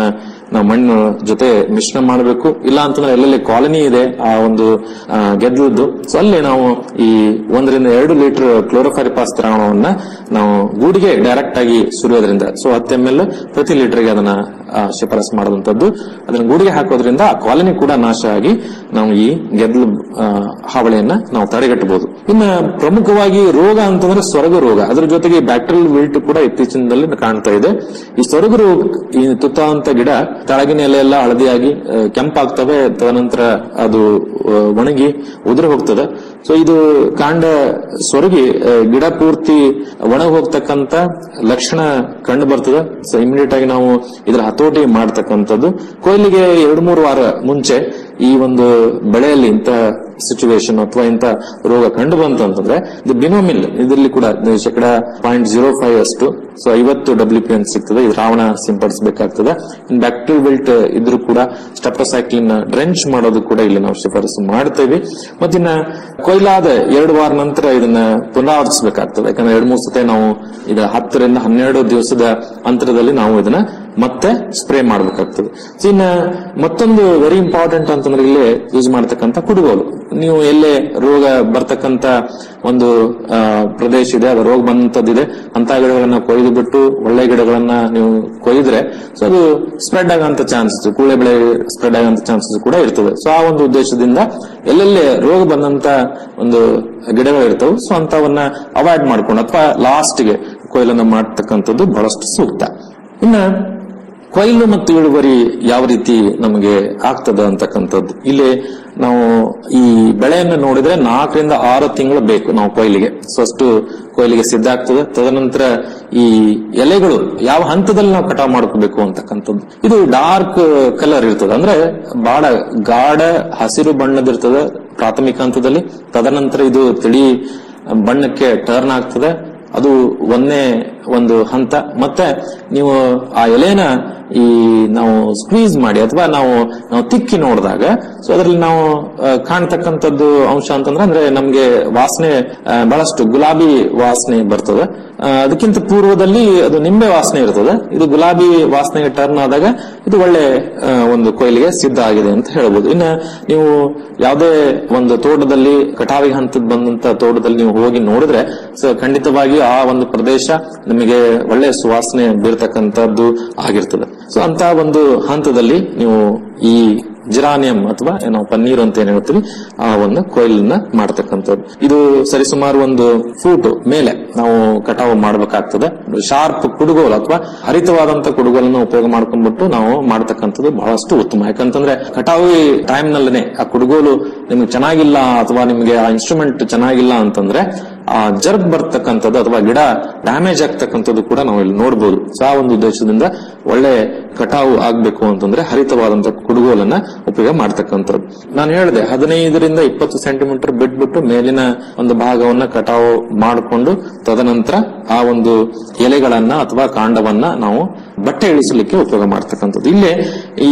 S16: ನಾವು ಮಣ್ಣು ಜೊತೆ ಮಿಶ್ರಣ ಮಾಡಬೇಕು ಇಲ್ಲ ಅಂತಂದ್ರೆ ಎಲ್ಲೆಲ್ಲಿ ಕಾಲನಿ ಇದೆ ಆ ಒಂದು ಆ, ಗೆದ್ದಲದ್ದು ಸೊ ಅಲ್ಲಿ ನಾವು ಈ ಒಂದರಿಂದ ಎರಡು ಲೀಟರ್ ಕ್ಲೋರೋಫೈರಿಪಾಸ್ ದ್ರಾವಣವನ್ನ ನಾವು ಗೂಡಿಗೆ ಡೈರೆಕ್ಟ್ ಆಗಿ ಸುರಿಯೋದ್ರಿಂದ ಸೊ ಹತ್ತು ಎಂ ಎಲ್ ಪ್ರತಿ ಲೀಟರ್ಗೆ ಅದನ್ನ ಆ, ಶಿಫಾರಸ್ ಮಾಡುವಂತದ್ದು ಅದನ್ನ ಗೂಡಿಗೆ ಹಾಕೋದ್ರಿಂದ ಆ ಕಾಲನಿ ಕೂಡ ನಾಶ ಆಗಿ ನಾವು ಈ ಗೆದ್ದಲು ಆ, ಹಾವಳಿಯನ್ನ ನಾವು ತಡೆಗಟ್ಟಬಹುದು ಇನ್ನ ಪ್ರಮುಖವಾಗಿ ರೋಗ ಅಂತಂದ್ರೆ ಸ್ವರ್ಗ ರೋಗ ಅದ್ರ ಜೊತೆಗೆ ಬ್ಯಾಕ್ಟೀರಿಯಲ್ ವಿಲ್ಟ್ ಕೂಡ ಇತ್ತೀಚಿನದಲ್ಲಿ ಕಾಣ್ತಾ ಇದೆ ಈ ಸ್ವರ್ಗ ರೋಗ ಈ ತುತ್ತಾದಂತ ಗಿಡ ತಳಗಿನ ಎಲೆ ಎಲ್ಲ ಹಳದಿಯಾಗಿ ಆ, ಕೆಂಪಾಗ್ತವೆ ತದನಂತರ ಅದು ಆ, ಒಣಗಿ ಉದುರಿ ಹೋಗ್ತದೆ ಸೊ ಇದು ಕಾಂಡ ಸೊರಗಿ ಆ, ಗಿಡ ಪೂರ್ತಿ ಒಣಗಿ ಹೋಗ್ತಕ್ಕಂತ ಲಕ್ಷಣ ಕಂಡು ಬರ್ತದೆ ಸೊ ಇಮಿಡಿಯೇಟ್ ಆಗಿ ನಾವು ಇದರ ಹತೋಟಿ ಮಾಡ್ತಕ್ಕಂಥದ್ದು ಕೊಯ್ಲಿಗೆ ಎರಡು ಮೂರು ವಾರ ಮುಂಚೆ ಈ ಒಂದು ಬೆಳೆಯಲ್ಲಿ ಇಂಥ ಸಿಚುವೇಶನ್ ಅಥವಾ ಇಂಥ ರೋಗ ಕಂಡು ಬಂತು ಅಂತಂದ್ರೆ ಇದು ಬಿನೋಮಿಲ್ ಇದರಲ್ಲಿ ಕೂಡ ಶೇಕಡ ಪಾಯಿಂಟ್ ಜೀರೋ ಫೈವ್ ಅಷ್ಟು ಸೊ ಐವತ್ತು ಡಬ್ಲ್ಯೂ ಪಿ ಅಂತ ಸಿಗ್ತದೆ ಇದು ರಾವಣ ಸಿಂಪಡಿಸಬೇಕಾಗ್ತದೆ ಇನ್ ಬ್ಯಾಕ್ಟೀರಿಯಲ್ ವಿಲ್ಟ್ ಇದ್ರೂ ಕೂಡ ಸ್ಟೆಪ್ಟೋಸೈಕ್ಲಿನ್ ಡ್ರೆಂಚ್ ಮಾಡೋದು ಕೂಡ ಇಲ್ಲಿ ನಾವು ಶಿಫಾರಸು ಮಾಡ್ತೇವೆ ಮತ್ತಿನ್ನ ಕೊಯ್ಲಾದ ಎರಡು ವಾರ ನಂತರ ಇದನ್ನ ಪುನರಾವರ್ತಿಸಬೇಕಾಗ್ತದೆ ಯಾಕಂದ್ರೆ ಎರಡು ಮೂರು ಸತಿ ನಾವು ಇದು ಹತ್ತರಿಂದ ಹನ್ನೆರಡು ದಿವಸದ ಅಂತರದಲ್ಲಿ ನಾವು ಇದನ್ನ ಮತ್ತೆ ಸ್ಪ್ರೇ ಮಾಡಬೇಕಾಗ್ತದೆ ಸೊ ಇನ್ನ ಮತ್ತೊಂದು ವೆರಿ ಇಂಪಾರ್ಟೆಂಟ್ ಅಂತಂದ್ರೆ ಇಲ್ಲಿ ಯೂಸ್ ಮಾಡತಕ್ಕಂತ ಕುಡುಗೋಲು ನೀವು ಎಲ್ಲೇ ರೋಗ ಬರ್ತಕ್ಕಂತ ಒಂದು ಆ, ಪ್ರದೇಶ ಇದೆ ಅದು ರೋಗ ಬಂದಂತದ್ದಿದೆ ಅಂತ ಗಿಡಗಳನ್ನ ಕೊಯ್ದು ಬಿಟ್ಟು ಒಳ್ಳೆ ಗಿಡಗಳನ್ನ ನೀವು ಕೊಯ್ದ್ರೆ ಸೊ ಅದು ಸ್ಪ್ರೆಡ್ ಆಗಂತ ಚಾನ್ಸಸ್ ಕೂಳೆ ಬೆಳೆ ಸ್ಪ್ರೆಡ್ ಆಗಂತ ಚಾನ್ಸಸ್ ಕೂಡ ಇರ್ತದೆ ಸೊ ಆ ಒಂದು ಉದ್ದೇಶದಿಂದ ಎಲ್ಲೆಲ್ಲಿ ರೋಗ ಬಂದಂತ ಒಂದು ಗಿಡಗಳು ಇರ್ತವೆ ಸೊ ಅಂತವನ್ನ ಅವಾಯ್ಡ್ ಮಾಡ್ಕೊಂಡು ಅಥವಾ ಲಾಸ್ಟ್ಗೆ ಕೊಯ್ಲನ್ನ ಮಾಡ್ತಕ್ಕಂಥದ್ದು ಬಹಳಷ್ಟು ಸೂಕ್ತ ಇನ್ನ ಕೊಯ್ಲು ಮತ್ತು ಇಳುವರಿ ಯಾವ ರೀತಿ ನಮಗೆ ಆಗ್ತದ ಅಂತಕ್ಕಂಥದ್ದು ಇಲ್ಲಿ ನಾವು ಈ ಬೆಳೆಯನ್ನು ನೋಡಿದ್ರೆ ನಾಲ್ಕರಿಂದ ಆರು ತಿಂಗಳು ಬೇಕು ನಾವು ಕೊಯ್ಲಿಗೆ ಸೊ ಅಷ್ಟು ಕೊಯ್ಲಿಗೆ ಸಿದ್ಧ ಆಗ್ತದೆ ತದನಂತರ ಈ ಎಲೆಗಳು ಯಾವ ಹಂತದಲ್ಲಿ ನಾವು ಕಟಾವ್ ಮಾಡ್ಕೋಬೇಕು ಅಂತಕ್ಕಂಥದ್ದು ಇದು ಡಾರ್ಕ್ ಕಲರ್ ಇರ್ತದೆ ಅಂದ್ರೆ ಬಹಳ ಗಾಢ ಹಸಿರು ಬಣ್ಣದಿರ್ತದೆ ಪ್ರಾಥಮಿಕ ಹಂತದಲ್ಲಿ ತದನಂತರ ಇದು ತಿಳಿ ಬಣ್ಣಕ್ಕೆ ಟರ್ನ್ ಆಗ್ತದೆ ಅದು ಒಂದೇ ಒಂದು ಹಂತ ಮತ್ತೆ ನೀವು ಆ ಎಲೆನ ಈ ನಾವು ಸ್ಕ್ವೀಸ್ ಮಾಡಿ ಅಥವಾ ನಾವು ನಾವು ತಿಕ್ಕಿ ನೋಡಿದಾಗ ಸೊ ಅದರಲ್ಲಿ ನಾವು ಆ, ಕಾಣ್ತಕ್ಕಂಥದ್ದು ಅಂಶ ಅಂತಂದ್ರೆ ಅಂದ್ರೆ ನಮ್ಗೆ ವಾಸನೆ ಆ, ಬಹಳಷ್ಟು ಗುಲಾಬಿ ವಾಸನೆ ಬರ್ತದೆ ಆ, ಅದಕ್ಕಿಂತ ಪೂರ್ವದಲ್ಲಿ ಅದು ನಿಂಬೆ ವಾಸನೆ ಇರ್ತದೆ ಇದು ಗುಲಾಬಿ ವಾಸನೆಗೆ ಟರ್ನ್ ಆದಾಗ ಇದು ಒಳ್ಳೆ ಆ, ಒಂದು ಕೊಯ್ಲಿಗೆ ಸಿದ್ಧ ಆಗಿದೆ ಅಂತ ಹೇಳ್ಬೋದು ಇನ್ನು ನೀವು ಯಾವುದೇ ಒಂದು ತೋಟದಲ್ಲಿ ಕಟಾವಿಗೆ ಹಂತದ ಬಂದಂತ ತೋಟದಲ್ಲಿ ನೀವು ಹೋಗಿ ನೋಡಿದ್ರೆ ಸೊ ಖಂಡಿತವಾಗಿ ಆ ಒಂದು ಪ್ರದೇಶ ನಿಮಗೆ ಒಳ್ಳೆ ಸುವಾಸನೆ ಬೀರ್ತಕ್ಕಂಥದ್ದು ಆಗಿರ್ತದೆ ಸೊ ಅಂತ ಒಂದು ಹಂತದಲ್ಲಿ ನೀವು ಈ ಜಿರಾನಿಯಂ ಅಥವಾ ಏನೋ ಪನ್ನೀರ್ ಅಂತ ಏನ್ ಹೇಳ್ತೀವಿ ಆ ಒಂದು ಕೊಯ್ಲನ್ನ ಮಾಡ್ತಕ್ಕಂಥದ್ದು ಇದು ಸರಿಸುಮಾರು ಒಂದು ಫೂಟ್ ಮೇಲೆ ನಾವು ಕಟಾವು ಮಾಡಬೇಕಾಗ್ತದೆ ಶಾರ್ಪ್ ಕುಡುಗೋಲು ಅಥವಾ ಹರಿತವಾದಂತ ಕುಡುಗೋಲನ್ನು ಉಪಯೋಗ ಮಾಡ್ಕೊಂಡ್ಬಿಟ್ಟು ನಾವು ಮಾಡ್ತಕ್ಕಂಥದ್ದು ಬಹಳಷ್ಟು ಉತ್ತಮ ಯಾಕಂತಂದ್ರೆ ಕಟಾವಿ ಟೈಮ್ ನಲ್ಲೇ ಆ ಕುಡುಗೋಲು ನಿಮ್ಗೆ ಚೆನ್ನಾಗಿಲ್ಲ ಅಥವಾ ನಿಮ್ಗೆ ಆ ಇನ್ಸ್ಟ್ರೂಮೆಂಟ್ ಚೆನ್ನಾಗಿಲ್ಲ ಅಂತಂದ್ರೆ ಆ ಜರ್ಗ್ ಬರ್ತಕ್ಕಂಥದ್ದು ಅಥವಾ ಗಿಡ ಡ್ಯಾಮೇಜ್ ಆಗ್ತಕ್ಕಂಥದ್ದು ಕೂಡ ನಾವು ಇಲ್ಲಿ ನೋಡಬಹುದು ಸೊ ಆ ಒಂದು ಉದ್ದೇಶದಿಂದ ಒಳ್ಳೆ ಕಟಾವು ಆಗ್ಬೇಕು ಅಂತಂದ್ರೆ ಹರಿತವಾದಂತ ಕುಡುಗೋಲನ್ನ ಉಪಯೋಗ ಮಾಡ್ತಕ್ಕಂಥದ್ದು ನಾನು ಹೇಳಿದೆ ಹದಿನೈದರಿಂದ ಇಪ್ಪತ್ತು ಸೆಂಟಿಮೀಟರ್ ಬಿಟ್ಬಿಟ್ಟು ಮೇಲಿನ ಒಂದು ಭಾಗವನ್ನ ಕಟಾವು ಮಾಡಿಕೊಂಡು ತದನಂತರ ಆ ಒಂದು ಎಲೆಗಳನ್ನ ಅಥವಾ ಕಾಂಡವನ್ನ ನಾವು ಬಟ್ಟೆ ಇಳಿಸಲಿಕ್ಕೆ ಉಪಯೋಗ ಮಾಡ್ತಕ್ಕಂಥದ್ದು ಇಲ್ಲೇ ಈ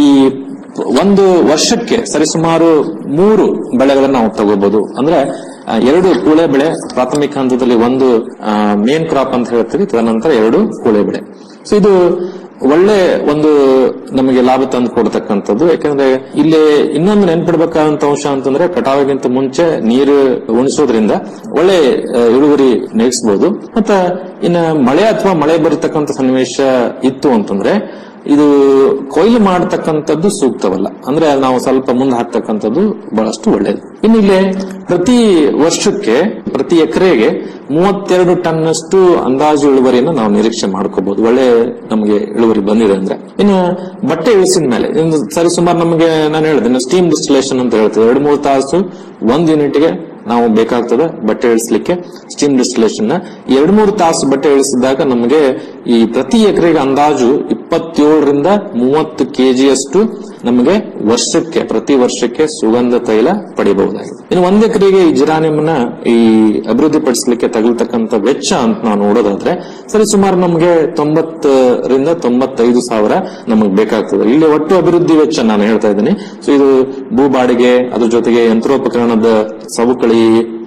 S16: ಒಂದು ವರ್ಷಕ್ಕೆ ಸರಿಸುಮಾರು ಮೂರು ಬೆಳೆಗಳನ್ನ ನಾವು ತಗೋಬಹುದು ಅಂದ್ರೆ ಆ, ಎರಡು ಕೂಳೆ ಬೆಳೆ ಪ್ರಾಥಮಿಕ ಹಂತದಲ್ಲಿ ಒಂದು ಮೇನ್ ಕ್ರಾಪ್ ಅಂತ ಹೇಳ್ತೀವಿ ತದನಂತರ ಎರಡು ಕೂಳೆ ಬೆಳೆ ಸೊ ಇದು ಒಳ್ಳೆ ಒಂದು ನಮಗೆ ಲಾಭ ತಂದು ಕೊಡ್ತಕ್ಕಂಥದ್ದು ಯಾಕಂದ್ರೆ ಇಲ್ಲಿ ಇನ್ನೊಂದು ನೆನ್ಪಿಡ್ಬೇಕಾದಂತ ಅಂಶ ಅಂತಂದ್ರೆ ಕಟಾವಿಗಿಂತ ಮುಂಚೆ ನೀರು ಉಣಿಸೋದ್ರಿಂದ ಒಳ್ಳೆ ಆ, ಇಳುವರಿ ನೆಗೆಸಬಹುದು ಮತ್ತ ಇನ್ನ ಮಳೆ ಅಥವಾ ಮಳೆ ಬರತಕ್ಕಂತ ಸನ್ನಿವೇಶ ಇತ್ತು ಅಂತಂದ್ರೆ ಇದು ಕೊಯ್ಲು ಮಾಡತಕ್ಕಂಥದ್ದು ಸೂಕ್ತವಲ್ಲ ಅಂದ್ರೆ ನಾವು ಸ್ವಲ್ಪ ಮುಂದೆ ಹಾಕ್ತಕ್ಕಂಥದ್ದು ಬಹಳಷ್ಟು ಒಳ್ಳೆಯದು ಇನ್ನು ಇಲ್ಲಿ ಪ್ರತಿ ವರ್ಷಕ್ಕೆ ಪ್ರತಿ ಎಕರೆಗೆ ಮೂವತ್ತೆರಡು ಟನ್ನಷ್ಟು ಅಂದಾಜು ಇಳುವರಿಯನ್ನು ನಾವು ನಿರೀಕ್ಷೆ ಮಾಡ್ಕೋಬಹುದು ಒಳ್ಳೆ ನಮಗೆ ಇಳುವರಿ ಬಂದಿದೆ ಅಂದ್ರೆ ಇನ್ನು ಬಟ್ಟೆ ಇಳಿಸಿದ ಮೇಲೆ ಇನ್ನು ಸರಿಸುಮಾರು ನಮಗೆ ನಾನು ಹೇಳಿದೆ ಸ್ಟೀಮ್ ಡಿಸ್ಟಿಲೇಷನ್ ಅಂತ ಹೇಳ್ತೇವೆ ಎರಡು ಮೂರು ತಾಸು ಒಂದ್ ಯೂನಿಟ್ಗೆ ನಾವು ಬೇಕಾಗ್ತದೆ ಬಟ್ಟೆ ಇಳಿಸ್ಲಿಕ್ಕೆ ಸ್ಟೀಮ್ ಡಿಸ್ಟಿಲೇಷನ್ ಎರಡು ಮೂರು ತಾಸು ಬಟ್ಟೆ ಇಳಿಸಿದಾಗ ನಮಗೆ ಈ ಪ್ರತಿ ಎಕರೆಗೆ ಅಂದಾಜು ಇಪ್ಪತ್ತೇಳರಿಂದ ಮೂವತ್ತು ಕೆಜಿಯಷ್ಟು ನಮಗೆ ವರ್ಷಕ್ಕೆ ಪ್ರತಿ ವರ್ಷಕ್ಕೆ ಸುಗಂಧ ತೈಲ ಪಡೆಯಬಹುದಾಗಿದೆ ಇನ್ನು ಒಂದ್ ಎಕರೆಗೆ ಈ ಜಿರಾನಿಯಂನ ಈ ಅಭಿವೃದ್ಧಿ ಪಡಿಸಲಿಕ್ಕೆ ತಗಲ್ತಕ್ಕಂತ ವೆಚ್ಚ ಅಂತ ನಾವು ನೋಡೋದಾದ್ರೆ ಸರಿ ಸುಮಾರು ನಮಗೆ ತೊಂಬತ್ತರಿಂದ ತೊಂಬತ್ತೈದು ಸಾವಿರ ನಮಗೆ ಬೇಕಾಗ್ತದೆ ಇಲ್ಲಿ ಒಟ್ಟು ಅಭಿವೃದ್ಧಿ ವೆಚ್ಚ ನಾನು ಹೇಳ್ತಾ ಇದ್ದೀನಿ ಸೊ ಇದು ಭೂ ಬಾಡಿಗೆ ಅದ್ರ ಜೊತೆಗೆ ಯಂತ್ರೋಪಕರಣದ ಸವಕಳಿ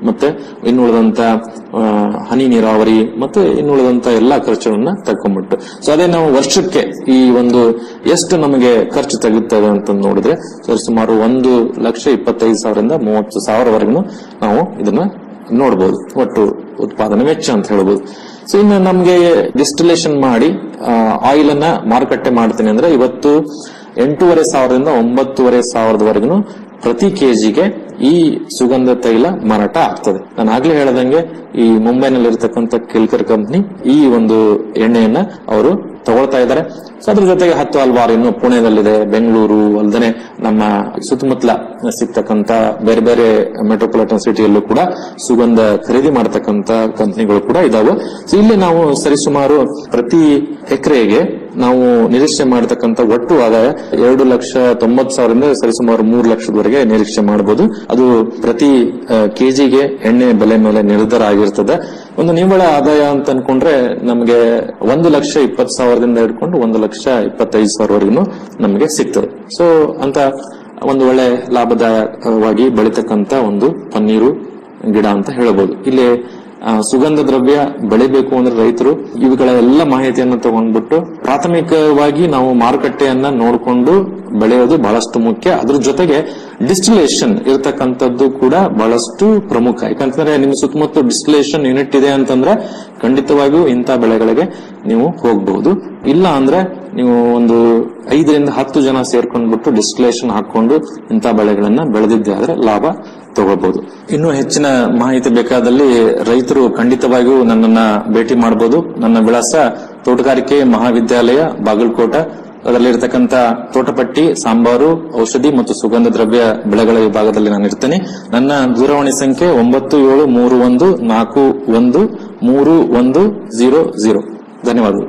S16: ಮತ್ತೆ ಇನ್ನುಳಿದಂತ ಆ, ಹನಿ ನೀರಾವರಿ ಮತ್ತೆ ಇನ್ನುಳಿದಂತ ಎಲ್ಲಾ ಖರ್ಚುಗಳನ್ನ ತಕೊಂಡ್ಬಿಟ್ಟು ಸೊ ಅದೇ ನಾವು ವರ್ಷಕ್ಕೆ ಈ ಒಂದು ಎಷ್ಟು ನಮಗೆ ಖರ್ಚು ತೆಗುತ್ತದೆ ಅಂತ ನೋಡಿದ್ರೆ ಸರಿ ಸುಮಾರು ಒಂದು ಲಕ್ಷ ಇಪ್ಪತ್ತೈದು ಸಾವಿರದಿಂದ ಮೂವತ್ತು ಸಾವಿರವರೆಗೂ ನಾವು ಇದನ್ನ ನೋಡಬಹುದು ಒಟ್ಟು ಉತ್ಪಾದನೆ ವೆಚ್ಚ ಅಂತ ಹೇಳ್ಬೋದು ಸೊ ಇನ್ನು ನಮ್ಗೆ ಡಿಸ್ಟಿಲೇಷನ್ ಮಾಡಿ ಆಯಿಲ್ ಅನ್ನ ಮಾರುಕಟ್ಟೆ ಮಾಡ್ತೀನಿ ಅಂದ್ರೆ ಇವತ್ತು ಎಂಟೂವರೆ ಸಾವಿರದಿಂದ ಒಂಬತ್ತುವರೆ ಸಾವಿರದವರೆಗೂ ಪ್ರತಿ ಕೆಜಿಗೆ ಈ ಸುಗಂಧ ತೈಲ ಮಾರಾಟ ಆಗ್ತದೆ ನಾನು ಆಗ್ಲೇ ಹೇಳದಂಗೆ ಈ ಮುಂಬೈನಲ್ಲಿ ಇರತಕ್ಕಂತ ಕಿಲ್ಕರ್ ಕಂಪ್ನಿ ಈ ಒಂದು ಎಣ್ಣೆಯನ್ನ ಅವರು ತಗೊಳ್ತಾ ಇದ್ದಾರೆ ಸೊ ಅದ್ರ ಜೊತೆಗೆ ಹತ್ತು ಹಲವಾರು ಇನ್ನು ಪುಣೆದಲ್ಲಿದೆ ಬೆಂಗಳೂರು ಅಲ್ಲದೆ ನಮ್ಮ ಸುತ್ತಮುತ್ತಲ ಸಿಗ್ತಕ್ಕಂತ ಬೇರೆ ಬೇರೆ ಮೆಟ್ರೋಪಾಲಿಟನ್ ಸಿಟಿಯಲ್ಲೂ ಕೂಡ ಸುಗಂಧ ಖರೀದಿ ಮಾಡತಕ್ಕಂತ ಕಂಪನಿಗಳು ಕೂಡ ಇದಾವೆ ಸೊ ಇಲ್ಲಿ ನಾವು ಸರಿಸುಮಾರು ಪ್ರತಿ ಎಕರೆಗೆ ನಾವು ನಿರೀಕ್ಷೆ ಮಾಡತಕ್ಕಂತ ಒಟ್ಟು ಆದಾಯ ಎರಡು ಲಕ್ಷ ತೊಂಬತ್ತು ಸಾವಿರದಿಂದ ಸರಿಸುಮಾರು ಮೂರು ಲಕ್ಷದವರೆಗೆ ನಿರೀಕ್ಷೆ ಮಾಡಬಹುದು ಅದು ಪ್ರತಿ ಕೆಜಿಗೆ ಎಣ್ಣೆ ಬೆಲೆ ಮೇಲೆ ನಿರ್ಧಾರ ಆಗಿರ್ತದೆ ಒಂದು ನಿವ್ವಳ ಆದಾಯ ಅಂತ ಅನ್ಕೊಂಡ್ರೆ ನಮಗೆ ಒಂದು ಲಕ್ಷ ಇಪ್ಪತ್ತು ಸಾವಿರದಿಂದ ಹಿಡ್ಕೊಂಡು ಒಂದು ಲಕ್ಷ ಇಪ್ಪತ್ತೈದು ಸಾವಿರವರೆಗೂ ನಮಗೆ ಸಿಗ್ತದೆ ಸೊ ಅಂತ ಒಂದು ಒಳ್ಳೆ ಲಾಭದಾಯಕವಾಗಿ ಬೆಳಿತಕ್ಕಂತ ಒಂದು ಪನ್ನೀರು ಗಿಡ ಅಂತ ಹೇಳಬಹುದು ಇಲ್ಲಿ ಆ, ಸುಗಂಧ ದ್ರವ್ಯ ಬೆಳಿಬೇಕು ಅಂದ್ರೆ ರೈತರು ಇವುಗಳ ಎಲ್ಲ ಮಾಹಿತಿಯನ್ನು ತಗೊಂಡ್ಬಿಟ್ಟು ಪ್ರಾಥಮಿಕವಾಗಿ ನಾವು ಮಾರುಕಟ್ಟೆಯನ್ನ ನೋಡಿಕೊಂಡು ಬೆಳೆಯೋದು ಬಹಳಷ್ಟು ಮುಖ್ಯ ಅದ್ರ ಜೊತೆಗೆ ಡಿಸ್ಟಿಲೇಷನ್ ಇರತಕ್ಕಂಥದ್ದು ಕೂಡ ಬಹಳಷ್ಟು ಪ್ರಮುಖ ಯಾಕಂತಂದ್ರೆ ನಿಮ್ಮ ಸುತ್ತಮುತ್ತ ಡಿಸ್ಟಿಲೇಷನ್ ಯೂನಿಟ್ ಇದೆ ಅಂತಂದ್ರೆ ಖಂಡಿತವಾಗಿಯೂ ಇಂಥ ಬೆಳೆಗಳಿಗೆ ನೀವು ಹೋಗಬಹುದು ಇಲ್ಲ ಅಂದ್ರೆ ನೀವು ಒಂದು ಐದರಿಂದ ಹತ್ತು ಜನ ಸೇರ್ಕೊಂಡ್ಬಿಟ್ಟು ಡಿಸ್ಟಿಲೇಷನ್ ಹಾಕೊಂಡು ಇಂಥ ಬೆಳೆಗಳನ್ನ ಬೆಳೆದಿದ್ದೆ ಆದ್ರೆ ಲಾಭ ತಗೋಬಹುದು ಇನ್ನೂ ಹೆಚ್ಚಿನ ಮಾಹಿತಿ ಬೇಕಾದಲ್ಲಿ ರೈತರು ಖಂಡಿತವಾಗಿಯೂ ನನ್ನನ್ನ ಭೇಟಿ ಮಾಡಬಹುದು ನನ್ನ ವಿಳಾಸ ತೋಟಗಾರಿಕೆ ಮಹಾವಿದ್ಯಾಲಯ ಬಾಗಲಕೋಟ ಅದರಲ್ಲಿರ್ತಕ್ಕಂಥ ತೋಟಪಟ್ಟಿ ಸಾಂಬಾರು ಔಷಧಿ ಮತ್ತು ಸುಗಂಧ ದ್ರವ್ಯ ಬೆಳೆಗಳ ವಿಭಾಗದಲ್ಲಿ ನಾನು ಇರ್ತೇನೆ ನನ್ನ ದೂರವಾಣಿ ಸಂಖ್ಯೆ ಒಂಬತ್ತು ಏಳು ಮೂರು ಒಂದು ನಾಲ್ಕು ಒಂದು ಮೂರು ಒಂದು ಜೀರೋ ಜೀರೋ ಧನ್ಯವಾದಗಳು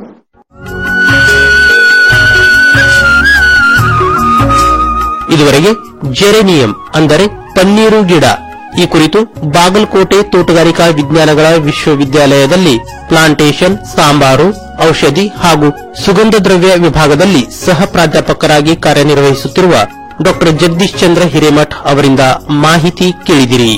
S15: ಇದುವರೆಗೆ ಜೆರೆನಿಯಂ ಅಂದರೆ ಪನ್ನೀರು ಗಿಡ ಈ ಕುರಿತು ಬಾಗಲಕೋಟೆ ತೋಟಗಾರಿಕಾ ವಿಜ್ಞಾನಗಳ ವಿಶ್ವವಿದ್ಯಾಲಯದಲ್ಲಿ ಪ್ಲಾಂಟೇಶನ್ ಸಾಂಬಾರು ಔಷಧಿ ಹಾಗೂ ಸುಗಂಧ ದ್ರವ್ಯ ವಿಭಾಗದಲ್ಲಿ ಸಹ ಪ್ರಾಧ್ಯಾಪಕರಾಗಿ ಕಾರ್ಯನಿರ್ವಹಿಸುತ್ತಿರುವ ಡಾ ಜಗದೀಶ್ ಚಂದ್ರ ಹಿರೇಮಠ್ ಅವರಿಂದ ಮಾಹಿತಿ ಕೇಳಿದಿರಿ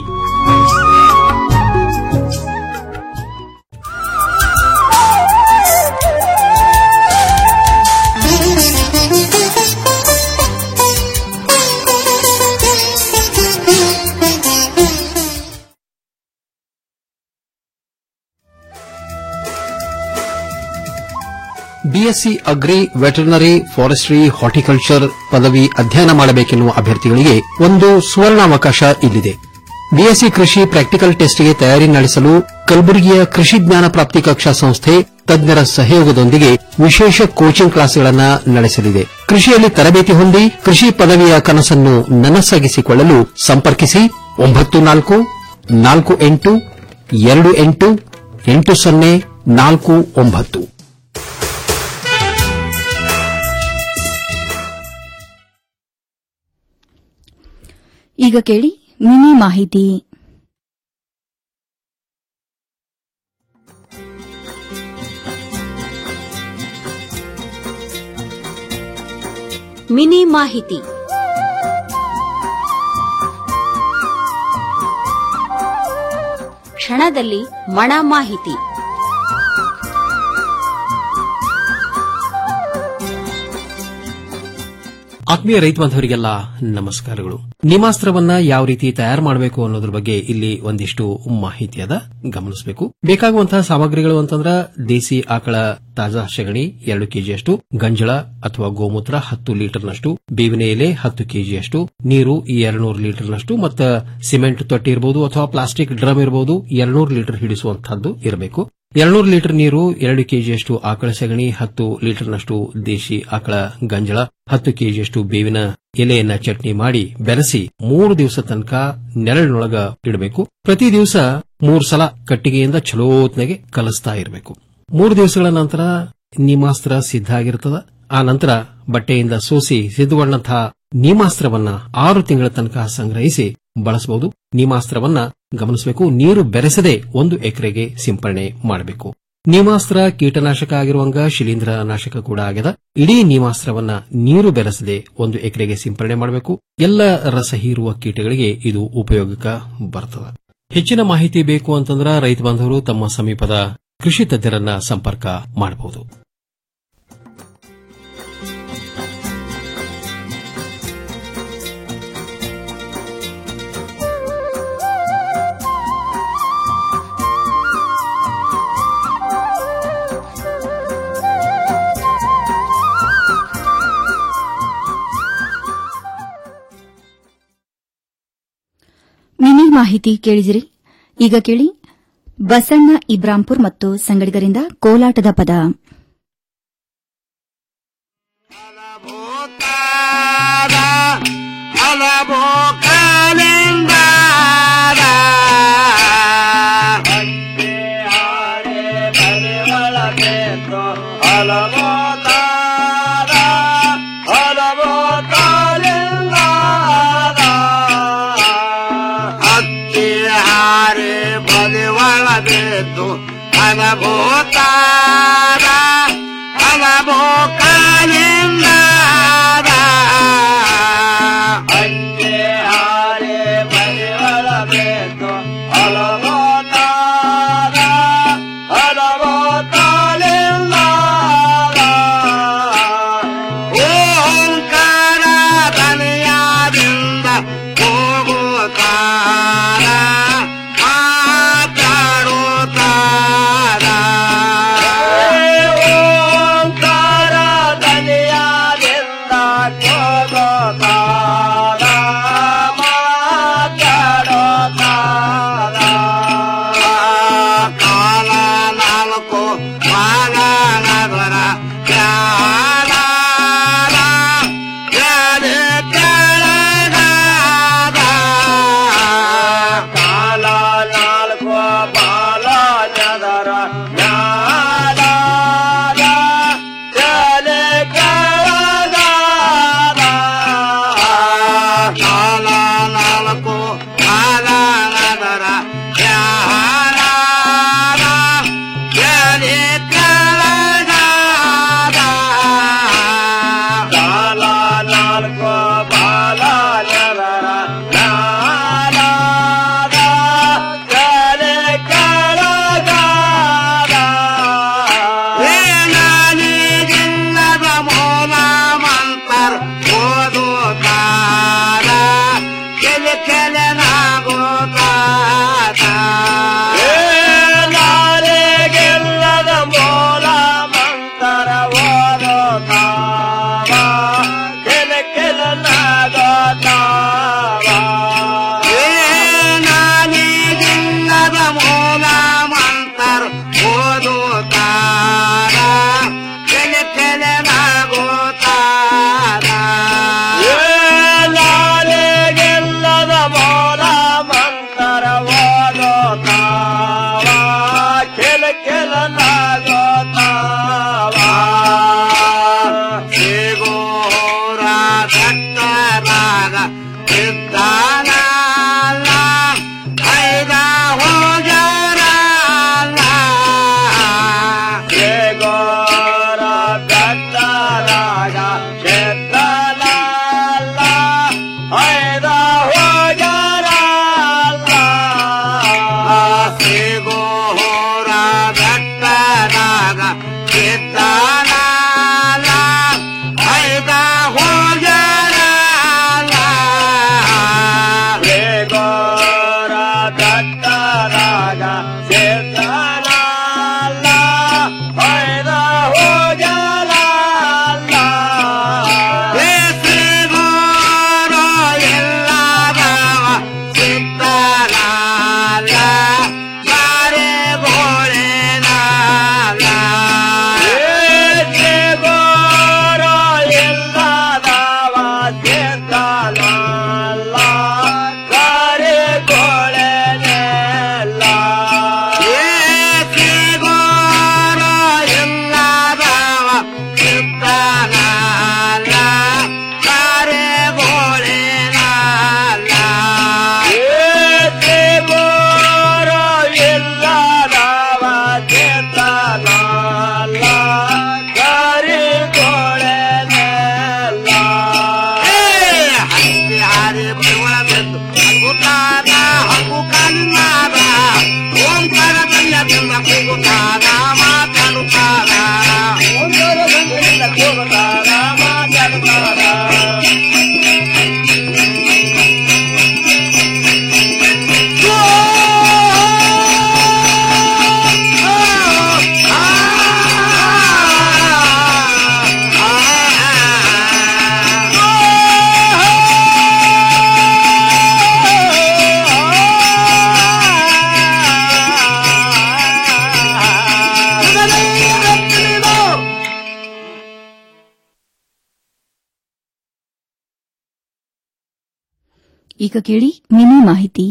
S12: BSc agri veterinary forestry horticulture ಪದವಿ ಅಧ್ಯಯನ ಮಾಡಬೇಕೆನ್ನುವ ಅಭ್ಯರ್ಥಿಗಳಿಗೆ ಒಂದು ಸುವರ್ಣಾವಕಾಶ ಇಲ್ಲಿದೆ ಬಿಎಸ್ಸಿ ಕೃಷಿ ಪ್ರಾಕ್ಟಿಕಲ್ ಟೆಸ್ಟ್ಗೆ ತಯಾರಿ ನಡೆಸಲು ಕಲಬುರಗಿಯ ಕೃಷಿ ಜ್ಞಾನ ಪ್ರಾಪ್ತಿ ಕಕ್ಷಾ ಸಂಸ್ಥೆ ತಜ್ಞರ ಸಹಯೋಗದೊಂದಿಗೆ ವಿಶೇಷ ಕೋಚಿಂಗ್ ಕ್ಲಾಸ್ಗಳನ್ನು ನಡೆಸಲಿದೆ ಕೃಷಿಯಲ್ಲಿ ತರಬೇತಿ ಹೊಂದಿ ಕೃಷಿ ಪದವಿಯ ಕನಸನ್ನು ನನಸಾಗಿಸಿಕೊಳ್ಳಲು ಸಂಪರ್ಕಿಸಿ ಒಂಬತ್ತು ನಾಲ್ಕು ನಾಲ್ಕು ಎಂಟು ಎರಡು ಎಂಟು ಎಂಟು ಸೊನ್ನೆ ನಾಲ್ಕು ಒಂಬತ್ತು
S1: ಈಗ ಕೇಳಿ ಮಿನಿ ಮಾಹಿತಿ
S14: ಮಿನಿ ಮಾಹಿತಿ ಕ್ಷಣದಲ್ಲಿ ಮಣ ಮಾಹಿತಿ
S12: ಆತ್ಮೀಯ ರೈತ ಬಾಂಧವರಿಗೆಲ್ಲ ನಮಸ್ಕಾರಗಳು ನಿಮಾಸ್ತ್ರವನ್ನ ಯಾವ ರೀತಿ ತಯಾರು ಮಾಡಬೇಕು ಅನ್ನೋದ್ರ ಬಗ್ಗೆ ಇಲ್ಲಿ ಒಂದಿಷ್ಟು ಮಾಹಿತಿ ಅದ ಗಮನಿಸಬೇಕು ಬೇಕಾಗುವಂತಹ ಸಾಮಗ್ರಿಗಳು ಅಂತಂದ್ರ ದೇಸಿ ಆಕಳ ತಾಜಾ ಸಗಣಿ ಎರಡು ಕೆಜಿಯಷ್ಟು ಗಂಜಳ ಅಥವಾ ಗೋಮೂತ್ರ ಹತ್ತು ಲೀಟರ್ನಷ್ಟು ಬೇವಿನ ಎಲೆ ಹತ್ತು ಕೆಜಿಯಷ್ಟು ನೀರು ಎರಡ್ನೂರು ಲೀಟರ್ನಷ್ಟು ಮತ್ತು ಸಿಮೆಂಟ್ ತೊಟ್ಟಿ ಇರಬಹುದು ಅಥವಾ ಪ್ಲಾಸ್ಟಿಕ್ ಡ್ರಮ್ ಇರಬಹುದು ಎರಡ್ನೂರು ಲೀಟರ್ ಹಿಡಿಸುವಂತಹದ್ದು ಇರಬೇಕು ಎರಡ್ನೂರು ಲೀಟರ್ ನೀರು ಎರಡು ಕೆಜಿಯಷ್ಟು ಆಕಳ ಸಗಣಿ ಹತ್ತು ಲೀಟರ್ನಷ್ಟು ದೇಶಿ ಆಕಳ ಗಂಜಳ ಹತ್ತು ಕೆಜಿಯಷ್ಟು ಬೇವಿನ ಎಲೆಯನ್ನ ಚಟ್ನಿ ಮಾಡಿ ಬೆರೆಸಿ ಮೂರು ದಿವಸ ತನಕ ನೆರಳಿನೊಳಗ ಇಡಬೇಕು ಪ್ರತಿ ದಿವಸ ಮೂರು ಸಲ ಕಟ್ಟಿಗೆಯಿಂದ ಚಲೋತ್ನಾಗೆ ಕಲಿಸ್ತಾ ಇರಬೇಕು ಮೂರು ದಿವಸಗಳ ನಂತರ ನೀಮಾಸ್ತ್ರ ಸಿದ್ಧ ಆಗಿರ್ತದ ಆ ನಂತರ ಬಟ್ಟೆಯಿಂದ ಸೋಸಿ ಸಿದ್ಧಗೊಂಡಂತಹ ನೀಮಾಸ್ತ್ರವನ್ನ ಆರು ತಿಂಗಳ ತನಕ ಸಂಗ್ರಹಿಸಿ ಬಳಸಬಹುದು ನೀಮಾಸ್ತ್ರವನ್ನ ಗಮನಿಸಬೇಕು ನೀರು ಬೆರೆಸದೆ ಒಂದು ಎಕರೆಗೆ ಸಿಂಪರಣೆ ಮಾಡಬೇಕು ನೀಮಾಸ್ತ್ರ ಕೀಟನಾಶಕ ಆಗಿರುವಂಗ ಶಿಲೀಂಧ್ರ ನಾಶಕ ಕೂಡ ಆಗ್ಯದ ಇಡೀ ನೀಮಾಸ್ತ್ರವನ್ನ ನೀರು ಬೆರೆಸದೆ ಒಂದು ಎಕರೆಗೆ ಸಿಂಪರಣೆ ಮಾಡಬೇಕು ಎಲ್ಲ ರಸ ಹೀರುವ ಕೀಟಗಳಿಗೆ ಇದು ಉಪಯೋಗಕ್ಕೆ ಬರ್ತದೆ ಹೆಚ್ಚಿನ ಮಾಹಿತಿ ಬೇಕು ಅಂತಂದ್ರ ರೈತ ಬಾಂಧವರು ತಮ್ಮ ಸಮೀಪದ ಕೃಷಿ ತಜ್ಞರನ್ನ ಸಂಪರ್ಕ ಮಾಡಬಹುದು
S1: ಮಿನಿ ಮಾಹಿತಿ ಕೇಳಿದಿರಿ ಈಗ ಕೇಳಿ ಬಸಣ್ಣ ಇಬ್ರಾಂಪುರ್ ಮತ್ತು ಸಂಗಡಿಗರಿಂದ ಕೋಲಾಟದ ಪದ
S2: ಹಲಬೋ ಕಾಲಿಂದಾರ ಹಂಗೆ ಹಾರೆ ಬರೆವಳಬೇಕು ಹಲಬೋ ತಾರ ಹಲಬೋ ಕಾಲಿಂದಾರ ಹಕ್ಕಿ ಹಾರೆ ಬರೆವಳಬೇಕು ಹಲಬೋ ತಾರ ಹಲಬೋ ಕಾಲಿಂದಾರ ಹಂಗೆ ಹಾರೆ ಬರೆವಳಬೇಕು ಹಲವೋ ತಾರ ಹಲವೋ ತಾಲಿಲ್ಲಾರ ಓಂಕಾರ ತನೆಯಾದಿಂದ ಹೋಗುತ್ತಾರ ಮಾತಾಡುತ್ತಾರ ಓಂಕಾರ ತನೆಯಾದಿಂದ ಹೋಗುತ್ತಾರ ಮಾತಾಡುತ್ತಾರ ಕಾಲ ನಾಲ್ಕು ಮಾನವರ ಜ್ಞಾನ ಜ್ಞಾನ ಕೆಳಗಾದ ಕಾಲ ನಾಲ್ಕು ಬಾಲ ಜನರ ಜ್ಞಾನ ಜ್ಞಾನ ಕೆಳಗಾದ
S1: ಈಗ ಕೇಳಿ ಮಿನಿ ಮಾಹಿತಿ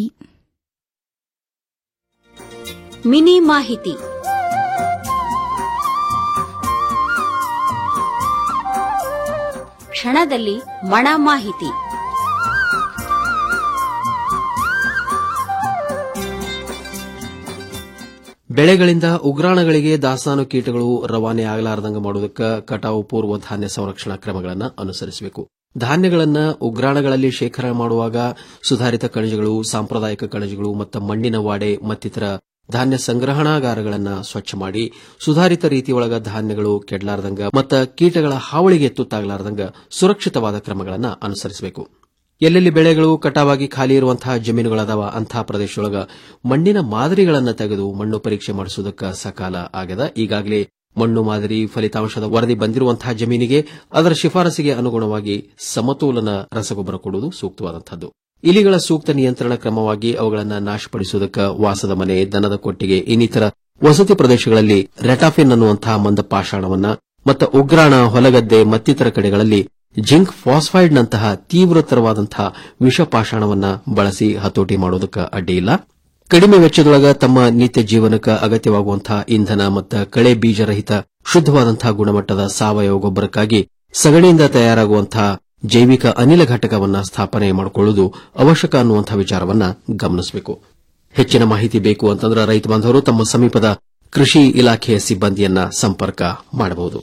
S14: ಮಿನಿ ಮಾಹಿತಿ ಕ್ಷಣದಲ್ಲಿ ಮಣ ಮಾಹಿತಿ
S12: ಬೆಳೆಗಳಿಂದ ಉಗ್ರಾಣಗಳಿಗೆ ದಾಸ್ತಾನು ಕೀಟಗಳು ರವಾನೆ ಆಗಲಾರದಂಗ ಮಾಡುವುದಕ್ಕೆ ಕಟಾವು ಪೂರ್ವ ಧಾನ್ಯ ಸಂರಕ್ಷಣಾ ಕ್ರಮಗಳನ್ನು ಅನುಸರಿಸಬೇಕು ಧಾನ್ಯಗಳನ್ನು ಉಗ್ರಾಣಗಳಲ್ಲಿ ಶೇಖರಣೆ ಮಾಡುವಾಗ ಸುಧಾರಿತ ಕಣಜಗಳು ಸಾಂಪ್ರದಾಯಿಕ ಕಣಜಗಳು ಮತ್ತು ಮಣ್ಣಿನ ವಾಡೆ ಮತ್ತಿತರ ಧಾನ್ಯ ಸಂಗ್ರಹಣಾಗಾರಗಳನ್ನು ಸ್ವಚ್ಛ ಮಾಡಿ ಸುಧಾರಿತ ರೀತಿಯೊಳಗ ಧಾನ್ಯಗಳು ಕೆಡಲಾರದಂಗ ಮತ್ತು ಕೀಟಗಳ ಹಾವಳಿಗೆ ತುತ್ತಾಗಲಾರದಂಗ ಸುರಕ್ಷಿತವಾದ ಕ್ರಮಗಳನ್ನು ಅನುಸರಿಸಬೇಕು ಎಲ್ಲೆಲ್ಲಿ ಬೆಳೆಗಳು ಕಟಾವಾಗಿ ಖಾಲಿ ಇರುವಂತಹ ಜಮೀನುಗಳದಾವ ಅಂತಹ ಪ್ರದೇಶದೊಳಗ ಮಣ್ಣಿನ ಮಾದರಿಗಳನ್ನು ತೆಗೆದು ಮಣ್ಣು ಪರೀಕ್ಷೆ ಮಾಡಿಸುವುದಕ್ಕೆ ಸಕಾಲ ಆಗದ ಈಗಾಗಲೇ ಮಣ್ಣು ಮಾದರಿ ಫಲಿತಾಂಶದ ವರದಿ ಬಂದಿರುವಂತಹ ಜಮೀನಿಗೆ ಅದರ ಶಿಫಾರಸಿಗೆ ಅನುಗುಣವಾಗಿ ಸಮತೋಲನ ರಸಗೊಬ್ಬರ ಕೊಡುವುದು ಸೂಕ್ತವಾದಂತಹದ್ದು ಇಲಿಗಳ ಸೂಕ್ತ ನಿಯಂತ್ರಣ ಕ್ರಮವಾಗಿ ಅವುಗಳನ್ನು ನಾಶಪಡಿಸುವುದಕ್ಕೆ ವಾಸದ ಮನೆ ದನದ ಕೊಟ್ಟಿಗೆ ಇನ್ನಿತರ ವಸತಿ ಪ್ರದೇಶಗಳಲ್ಲಿ ರೆಟಾಫಿನ್ ಅನ್ನುವಂತಹ ಮಂದ ಪಾಷಾಣವನ್ನ ಮತ್ತು ಉಗ್ರಾಣ ಹೊಲಗದ್ದೆ ಮತ್ತಿತರ ಕಡೆಗಳಲ್ಲಿ ಜಿಂಕ್ ಫಾಸ್ಫೈಡ್ನಂತಹ ತೀವ್ರತರವಾದಂತಹ ವಿಷಪಾಷಾಣವನ್ನ ಬಳಸಿ ಹತೋಟಿ ಮಾಡುವುದಕ್ಕೆ ಅಡ್ಡಿಯಿಲ್ಲ ಕಡಿಮೆ ವೆಚ್ಚದೊಳಗ ತಮ್ಮ ನಿತ್ಯ ಜೀವನಕ್ಕೆ ಅಗತ್ಯವಾಗುವಂತಹ ಇಂಧನ ಮತ್ತು ಕಳೆ ಬೀಜರಹಿತ ಶುದ್ದವಾದಂತಹ ಗುಣಮಟ್ಟದ ಸಾವಯವ ಗೊಬ್ಬರಕ್ಕಾಗಿ ಸಗಣಿಯಿಂದ ತಯಾರಾಗುವಂತಹ ಜೈವಿಕ ಅನಿಲ ಘಟಕವನ್ನ ಸ್ಥಾಪನೆ ಮಾಡಿಕೊಳ್ಳುವುದು ಅವಶ್ಯಕ ಅನ್ನುವಂತಹ ವಿಚಾರವನ್ನ ಗಮನಿಸಬೇಕು ಹೆಚ್ಚಿನ ಮಾಹಿತಿ ಬೇಕು ಅಂತಂದ್ರೆ ರೈತ ಬಾಂಧವರು ತಮ್ಮ ಸಮೀಪದ ಕೃಷಿ ಇಲಾಖೆಯ ಸಿಬ್ಬಂದಿಯನ್ನ ಸಂಪರ್ಕ ಮಾಡಬಹುದು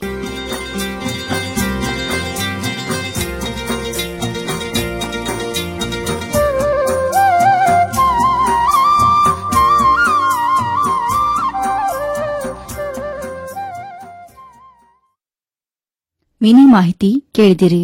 S1: ಮಿನಿ ಮಾಹಿತಿ ಕೇಳಿದಿರಿ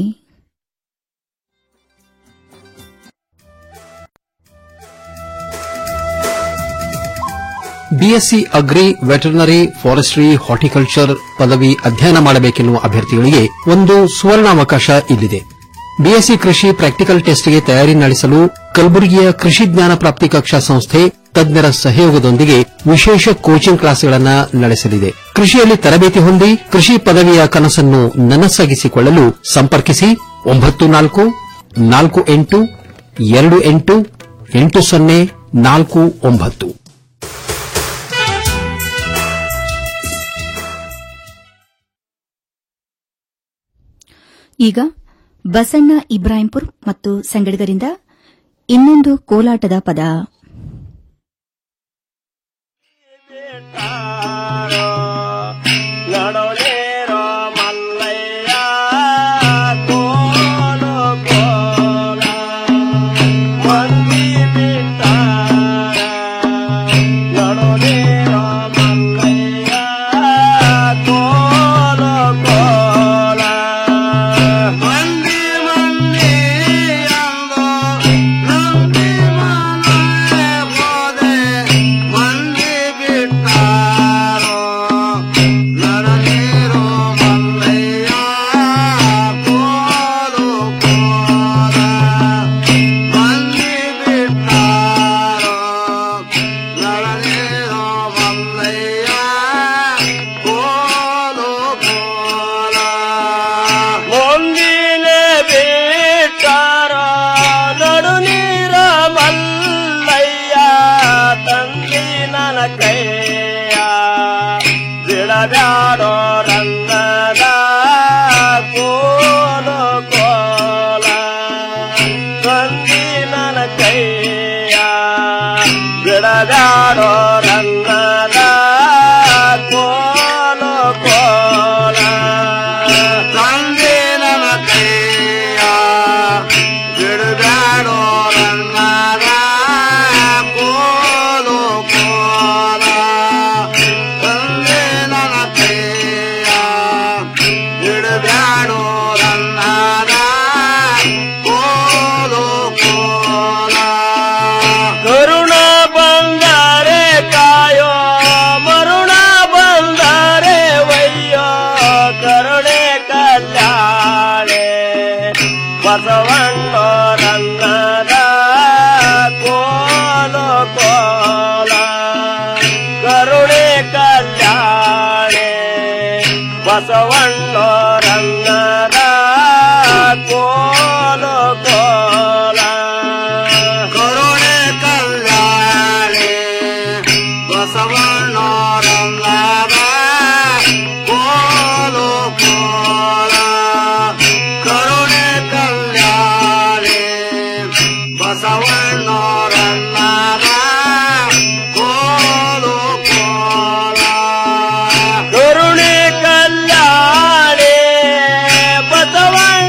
S12: BSc agri veterinary forestry horticulture ಪದವಿ ಅಧ್ಯಯನ ಮಾಡಬೇಕೆನ್ನುವ ಅಭ್ಯರ್ಥಿಗಳಿಗೆ ಒಂದು ಸುವರ್ಣಾವಕಾಶ ಇಲ್ಲಿದೆ ಬಿಎಸ್ಸಿ ಕೃಷಿ ಪ್ರಾಕ್ಟಿಕಲ್ ಟೆಸ್ಟ್ಗೆ ತಯಾರಿ ನಡೆಸಲು ಕಲಬುರಗಿಯ ಕೃಷಿ ಜ್ಞಾನ ಪ್ರಾಪ್ತಿ ಕಕ್ಷಾ ಸಂಸ್ಥೆ ತಜ್ಞರ ಸಹಯೋಗದೊಂದಿಗೆ ವಿಶೇಷ ಕೋಚಿಂಗ್ ಕ್ಲಾಸ್ಗಳನ್ನು ನಡೆಸಲಿದೆ ಕೃಷಿಯಲ್ಲಿ ತರಬೇತಿ ಹೊಂದಿ ಕೃಷಿ ಪದವಿಯ ಕನಸನ್ನು ನನಸಾಗಿಸಿಕೊಳ್ಳಲು ಸಂಪರ್ಕಿಸಿ ಒಂಬತ್ತು ನಾಲ್ಕು ನಾಲ್ಕು ಎಂಟು ಎರಡು ಎಂಟು ಎಂಟು ಸೊನ್ನೆ ನಾಲ್ಕು ಒಂಬತ್ತು
S1: ಈಗ ಬಸಣ್ಣ ಇಬ್ರಾಹಿಂಪುರ್ ಮತ್ತು ಸಂಗಡಿಗರಿಂದ ಇನ್ನೊಂದು ಕೋಲಾಟದ ಪದ
S2: ನಡೋಲೇರೋ ಮಲ್ಲಯ್ಯ ಕೋಲು ಕೋಲ ಮಂದಿ ಬಿಟ್ಟಾರ ನಡೋಲೇರೋ ಮಲ್ಲಯ್ಯ ಕೋಲು ಕೋಲ ಮಂದಿ ಮಂದಿ ಅಂದು ನಂಬಿ ಮನೆ ಹೋದೆ ಮಂದಿ ಬಿಟ್ಟಾರೋ ನರನೇರೋ ಮಲ್ಲಯ್ಯ ಕೋಲು ಕೋಲ ಮಂದಿ ಬಿಟ್ಟಾರೋ ನರನೇರೋ ಮಲ್ಲಯ್ಯ ಕೋಲು ಕೋಲ ಮುಂದಿನ ಬಿಟ್ಟಾರ ನಡು ನೀರ ಮಲ್ಲಯ್ಯ ತಂದಿ ನನ್ನ ಕೈಯ ಬಿಡಬ್ಯಾಡೋ ರಂಗದ ಕೋಲು ಕೋಲ ತಂದಿ ನನ್ನ ಕೈಯ ಬಿಡಬ್ಯಾಡೋ ರಂಗದ ಕೋಲು ಕೋಲ ತಂದೆ ನನ್ನ ಕೈಯ ಬಿಡಬ್ಯಾಡೋ ರಂಗದ ಕೋಲು ಕೋಲ ತಂದೆ ನನ್ನ ಕೈಯ ಬಿಡಬ್ಯಾಡೋ ರಂಗದ ಕೋಲು ಕೋಲ ಕರುಣ ಬಂದರೆ ಕಾಯೋ ಮರುಣ ಬಂದರೆ ವಯ್ಯೋ ಕರುಣೆ ಕಲ್ಯಾಣೆ ಬಸವಣ್ಣೋ ರನ್ನದ ಕೋಲು ಕೋಲ ಕರುಣೆ ಕಲ್ಯಾಣೆ ಬಸವಣ್ಣೋ ರನ್ನದ ಕೋಲು ಕೋಲ ಬಣ್ಣರಂಗದ